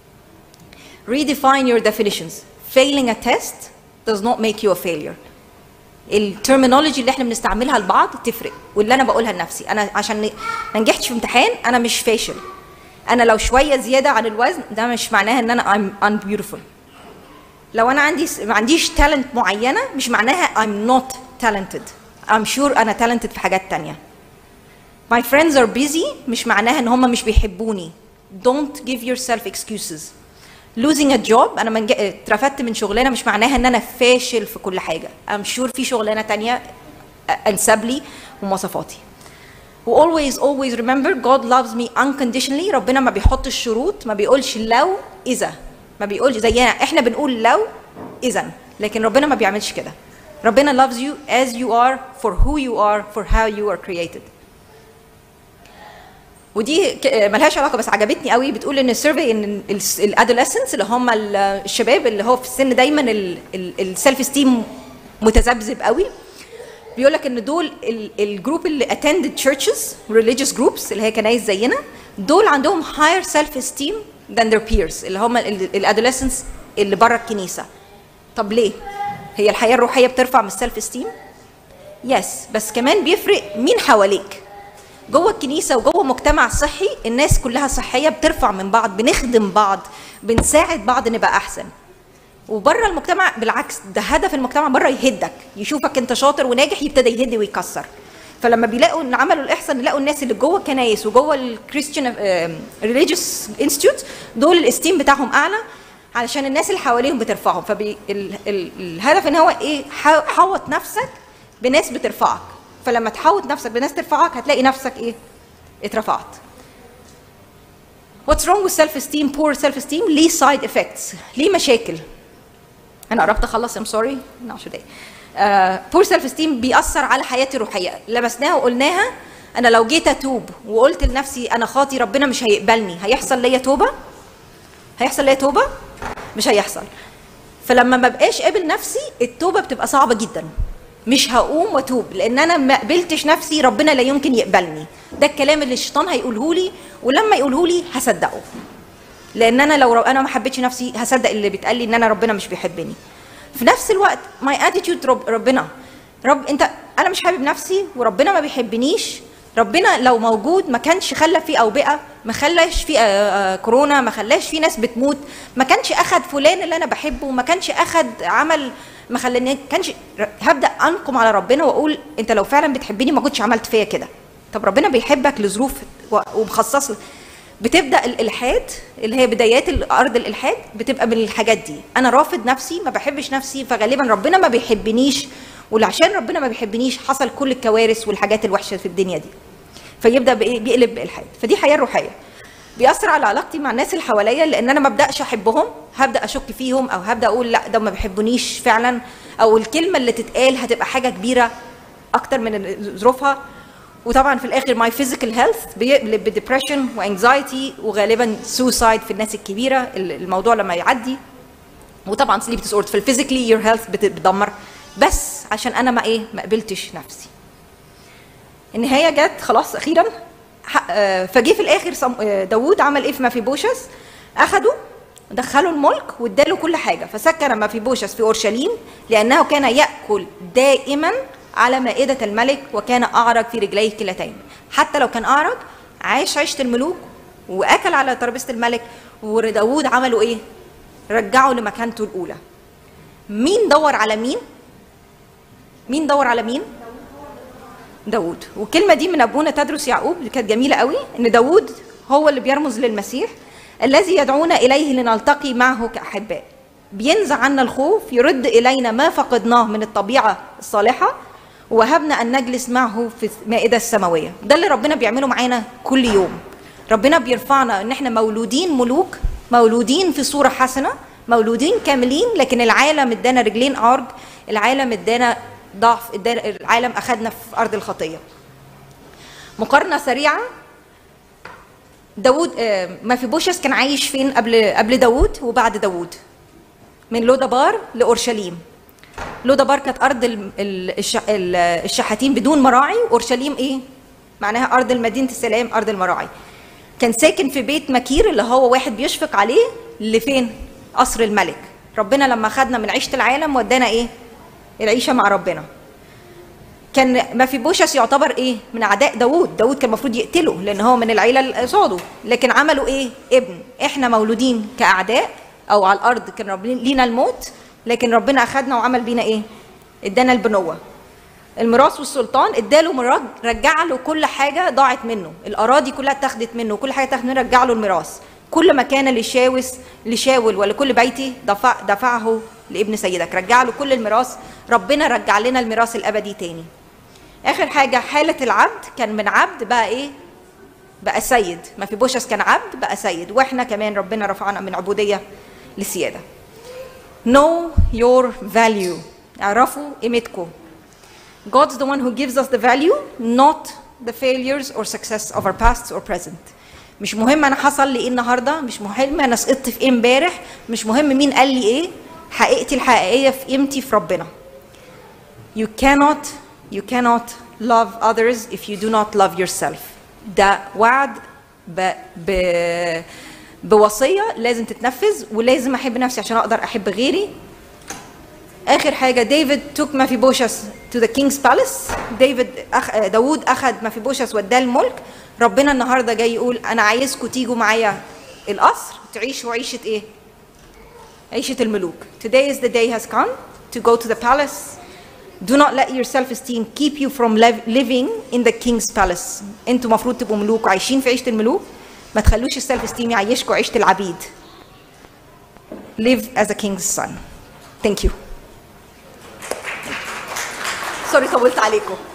redefine your definitions failing a test does not make you a failure الترمينولوجي اللي احنا بنستعملها لبعض تفرق واللي انا بقولها لنفسي انا عشان ما نجحتش في امتحان انا مش فاشل انا لو شويه زياده عن الوزن ده مش معناها ان انا I'm unbeautiful لو انا عندي ما عنديش تالنت معينه مش معناها I'm not talented I'm sure انا talented في حاجات تانية My friends are busy مش معناها ان هم مش بيحبوني Don't give yourself excuses losing a job انا من اترفدت من شغلانه مش معناها ان انا فاشل في كل حاجه I'm sure في شغلانه تانية انسب لي ومواصفاتي و always always remember God loves me unconditionally ربنا ما بيحطش شروط ما بيقولش لو اذا ما بيقولش زينا احنا بنقول لو اذا لكن ربنا ما بيعملش كده ربنا loves you as you are for who you are for how you are created ودي ك- ملهاش علاقه بس عجبتني قوي بتقول ان السيرفي ان الادوليسنس اللي هم ال- الشباب اللي هو في السن دايما السيلف استيم متذبذب قوي بيقول لك ان دول ال- الجروب اللي attended churches religious groups اللي هي كنايس زينا دول عندهم higher self esteem than their peers اللي هم الادوليسنس اللي بره الكنيسه طب ليه هي الحياه الروحيه بترفع من السيلف استيم يس بس كمان بيفرق مين حواليك جوه الكنيسه وجوه مجتمع صحي الناس كلها صحيه بترفع من بعض بنخدم بعض بنساعد بعض نبقى احسن وبره المجتمع بالعكس ده هدف المجتمع بره يهدك يشوفك انت شاطر وناجح يبتدي يهد ويكسر فلما بيلاقوا ان عملوا الاحسن يلاقوا الناس اللي جوه الكنايس وجوه الكريستيان ريليجيوس انستيتيوت دول الاستيم بتاعهم اعلى علشان الناس اللي حواليهم بترفعهم فالهدف ان هو ايه حا- حوط نفسك بناس بترفعك فلما تحوط نفسك بناس ترفعك هتلاقي نفسك ايه اترفعت What's wrong with self esteem poor self esteem ليه side effects ليه مشاكل انا قربت اخلص ام سوري no should I بور سيلف esteem بيأثر على حياتي الروحيه لمسناها وقلناها انا لو جيت اتوب وقلت لنفسي انا خاطي ربنا مش هيقبلني هيحصل ليا توبه هيحصل ليا توبه مش هيحصل فلما ما بقاش قابل نفسي التوبه بتبقى صعبه جدا مش هقوم واتوب لان انا ما قبلتش نفسي ربنا لا يمكن يقبلني ده الكلام اللي الشيطان هيقوله لي ولما يقوله لي هصدقه لان انا لو انا ما حبيتش نفسي هصدق اللي بيتقال لي ان انا ربنا مش بيحبني في نفس الوقت ماي اتيتيود رب ربنا رب انت انا مش حابب نفسي وربنا ما بيحبنيش ربنا لو موجود ما كانش خلى في اوبئه ما خلاش في آه، آه، كورونا ما خلاش في ناس بتموت ما كانش اخد فلان اللي انا بحبه ما كانش اخد عمل ما خلاني كانش هبدا انقم على ربنا واقول انت لو فعلا بتحبني ما كنتش عملت فيا كده طب ربنا بيحبك لظروف و- ومخصص لك بتبدا الالحاد اللي هي بدايات الارض الالحاد بتبقى من الحاجات دي انا رافض نفسي ما بحبش نفسي فغالبا ربنا ما بيحبنيش وعشان ربنا ما بيحبنيش حصل كل الكوارث والحاجات الوحشه في الدنيا دي فيبدا بايه بيقلب بالحاد فدي حياه روحيه بيأثر على علاقتي مع الناس اللي حواليا لان انا ما ابداش احبهم هبدا اشك فيهم او هبدا اقول لا ده ما بيحبونيش فعلا او الكلمه اللي تتقال هتبقى حاجه كبيره اكتر من ظروفها وطبعا في الاخر ماي فيزيكال هيلث بيقلب بديبريشن وانكزايتي وغالبا سوسايد في الناس الكبيره الموضوع لما يعدي وطبعا سليب ديس في الفيزيكلي يور هيلث بتدمر بس عشان انا ما ايه ما قبلتش نفسي النهايه جت خلاص اخيرا ح- آه، فجه في الاخر صم- آه، داوود عمل ايه في مفيبوشس اخده دخله الملك واداله كل حاجه فسكن مفيبوشس في اورشليم لانه كان ياكل دائما على مائده الملك وكان اعرج في رجليه كلتين حتى لو كان اعرج عاش عيشه الملوك واكل على ترابيزه الملك وداوود عملوا ايه رجعوا لمكانته الاولى مين دور على مين مين دور على مين داوود والكلمه دي من ابونا تدرس يعقوب اللي كانت جميله قوي ان داوود هو اللي بيرمز للمسيح الذي يدعونا اليه لنلتقي معه كاحباء بينزع عنا الخوف يرد الينا ما فقدناه من الطبيعه الصالحه وهبنا ان نجلس معه في المائده السماويه ده اللي ربنا بيعمله معانا كل يوم ربنا بيرفعنا ان احنا مولودين ملوك مولودين في صوره حسنه مولودين كاملين لكن العالم ادانا رجلين عرض العالم ادانا ضعف ادانا العالم اخذنا في ارض الخطيه مقارنه سريعه داوود آه، مفيبوشس كان عايش فين قبل قبل داوود وبعد داوود من لودبار لاورشليم لودبار كانت ارض ال- ال- الش- ال- الشحاتين بدون مراعي اورشليم ايه معناها ارض مدينه السلام ارض المراعي كان ساكن في بيت مكير اللي هو واحد بيشفق عليه لفين قصر الملك ربنا لما خدنا من عيشه العالم ودانا ايه العيشه مع ربنا كان مفيبوشس يعتبر ايه من اعداء داوود داوود كان المفروض يقتله لان هو من العيله اللي قصاده لكن عملوا ايه ابن احنا مولودين كاعداء او على الارض كان ربنا لينا الموت لكن ربنا اخدنا وعمل بينا ايه ادانا البنوه الميراث والسلطان اداله مراد رجع له كل حاجه ضاعت منه الاراضي كلها اتاخدت منه كل حاجه اتاخدت منه رجع له الميراث كل ما كان لشاوس لشاول ولكل بيتي دفع دفعه لابن سيدك رجع له كل الميراث ربنا رجع لنا الميراث الابدي تاني اخر حاجه حاله العبد كان من عبد بقى ايه بقى سيد ما في بوشس كان عبد بقى سيد واحنا كمان ربنا رفعنا من عبوديه لسياده know your value اعرفوا قيمتكم God's the one who gives us the value not the failures or success of our past or present مش مهم انا حصل لي ايه النهارده مش مهم انا سقطت في ايه امبارح مش مهم مين قال لي ايه حقيقتي الحقيقيه في قيمتي في ربنا You cannot you cannot love others if you do not love yourself. ده وعد ب... ب... بوصية لازم تتنفذ ولازم أحب نفسي عشان أقدر أحب غيري. آخر حاجة ديفيد took مفيبوشس to the king's palace. ديفيد أخ... داوود أخذ مفيبوشس وداه الملك. ربنا النهاردة جاي يقول أنا عايزكم تيجوا معايا القصر تعيشوا عيشة إيه؟ عيشة الملوك. Today is the day has come to go to the palace. Do not let your self-esteem keep you from liv- living in the king's palace. انتوا المفروض تبقوا ملوك وعايشين في عيشة الملوك. ما تخلوش السيلف esteem يعيشكوا عيشة العبيد. Live as a king's son. Thank you. سوري طولت عليكم.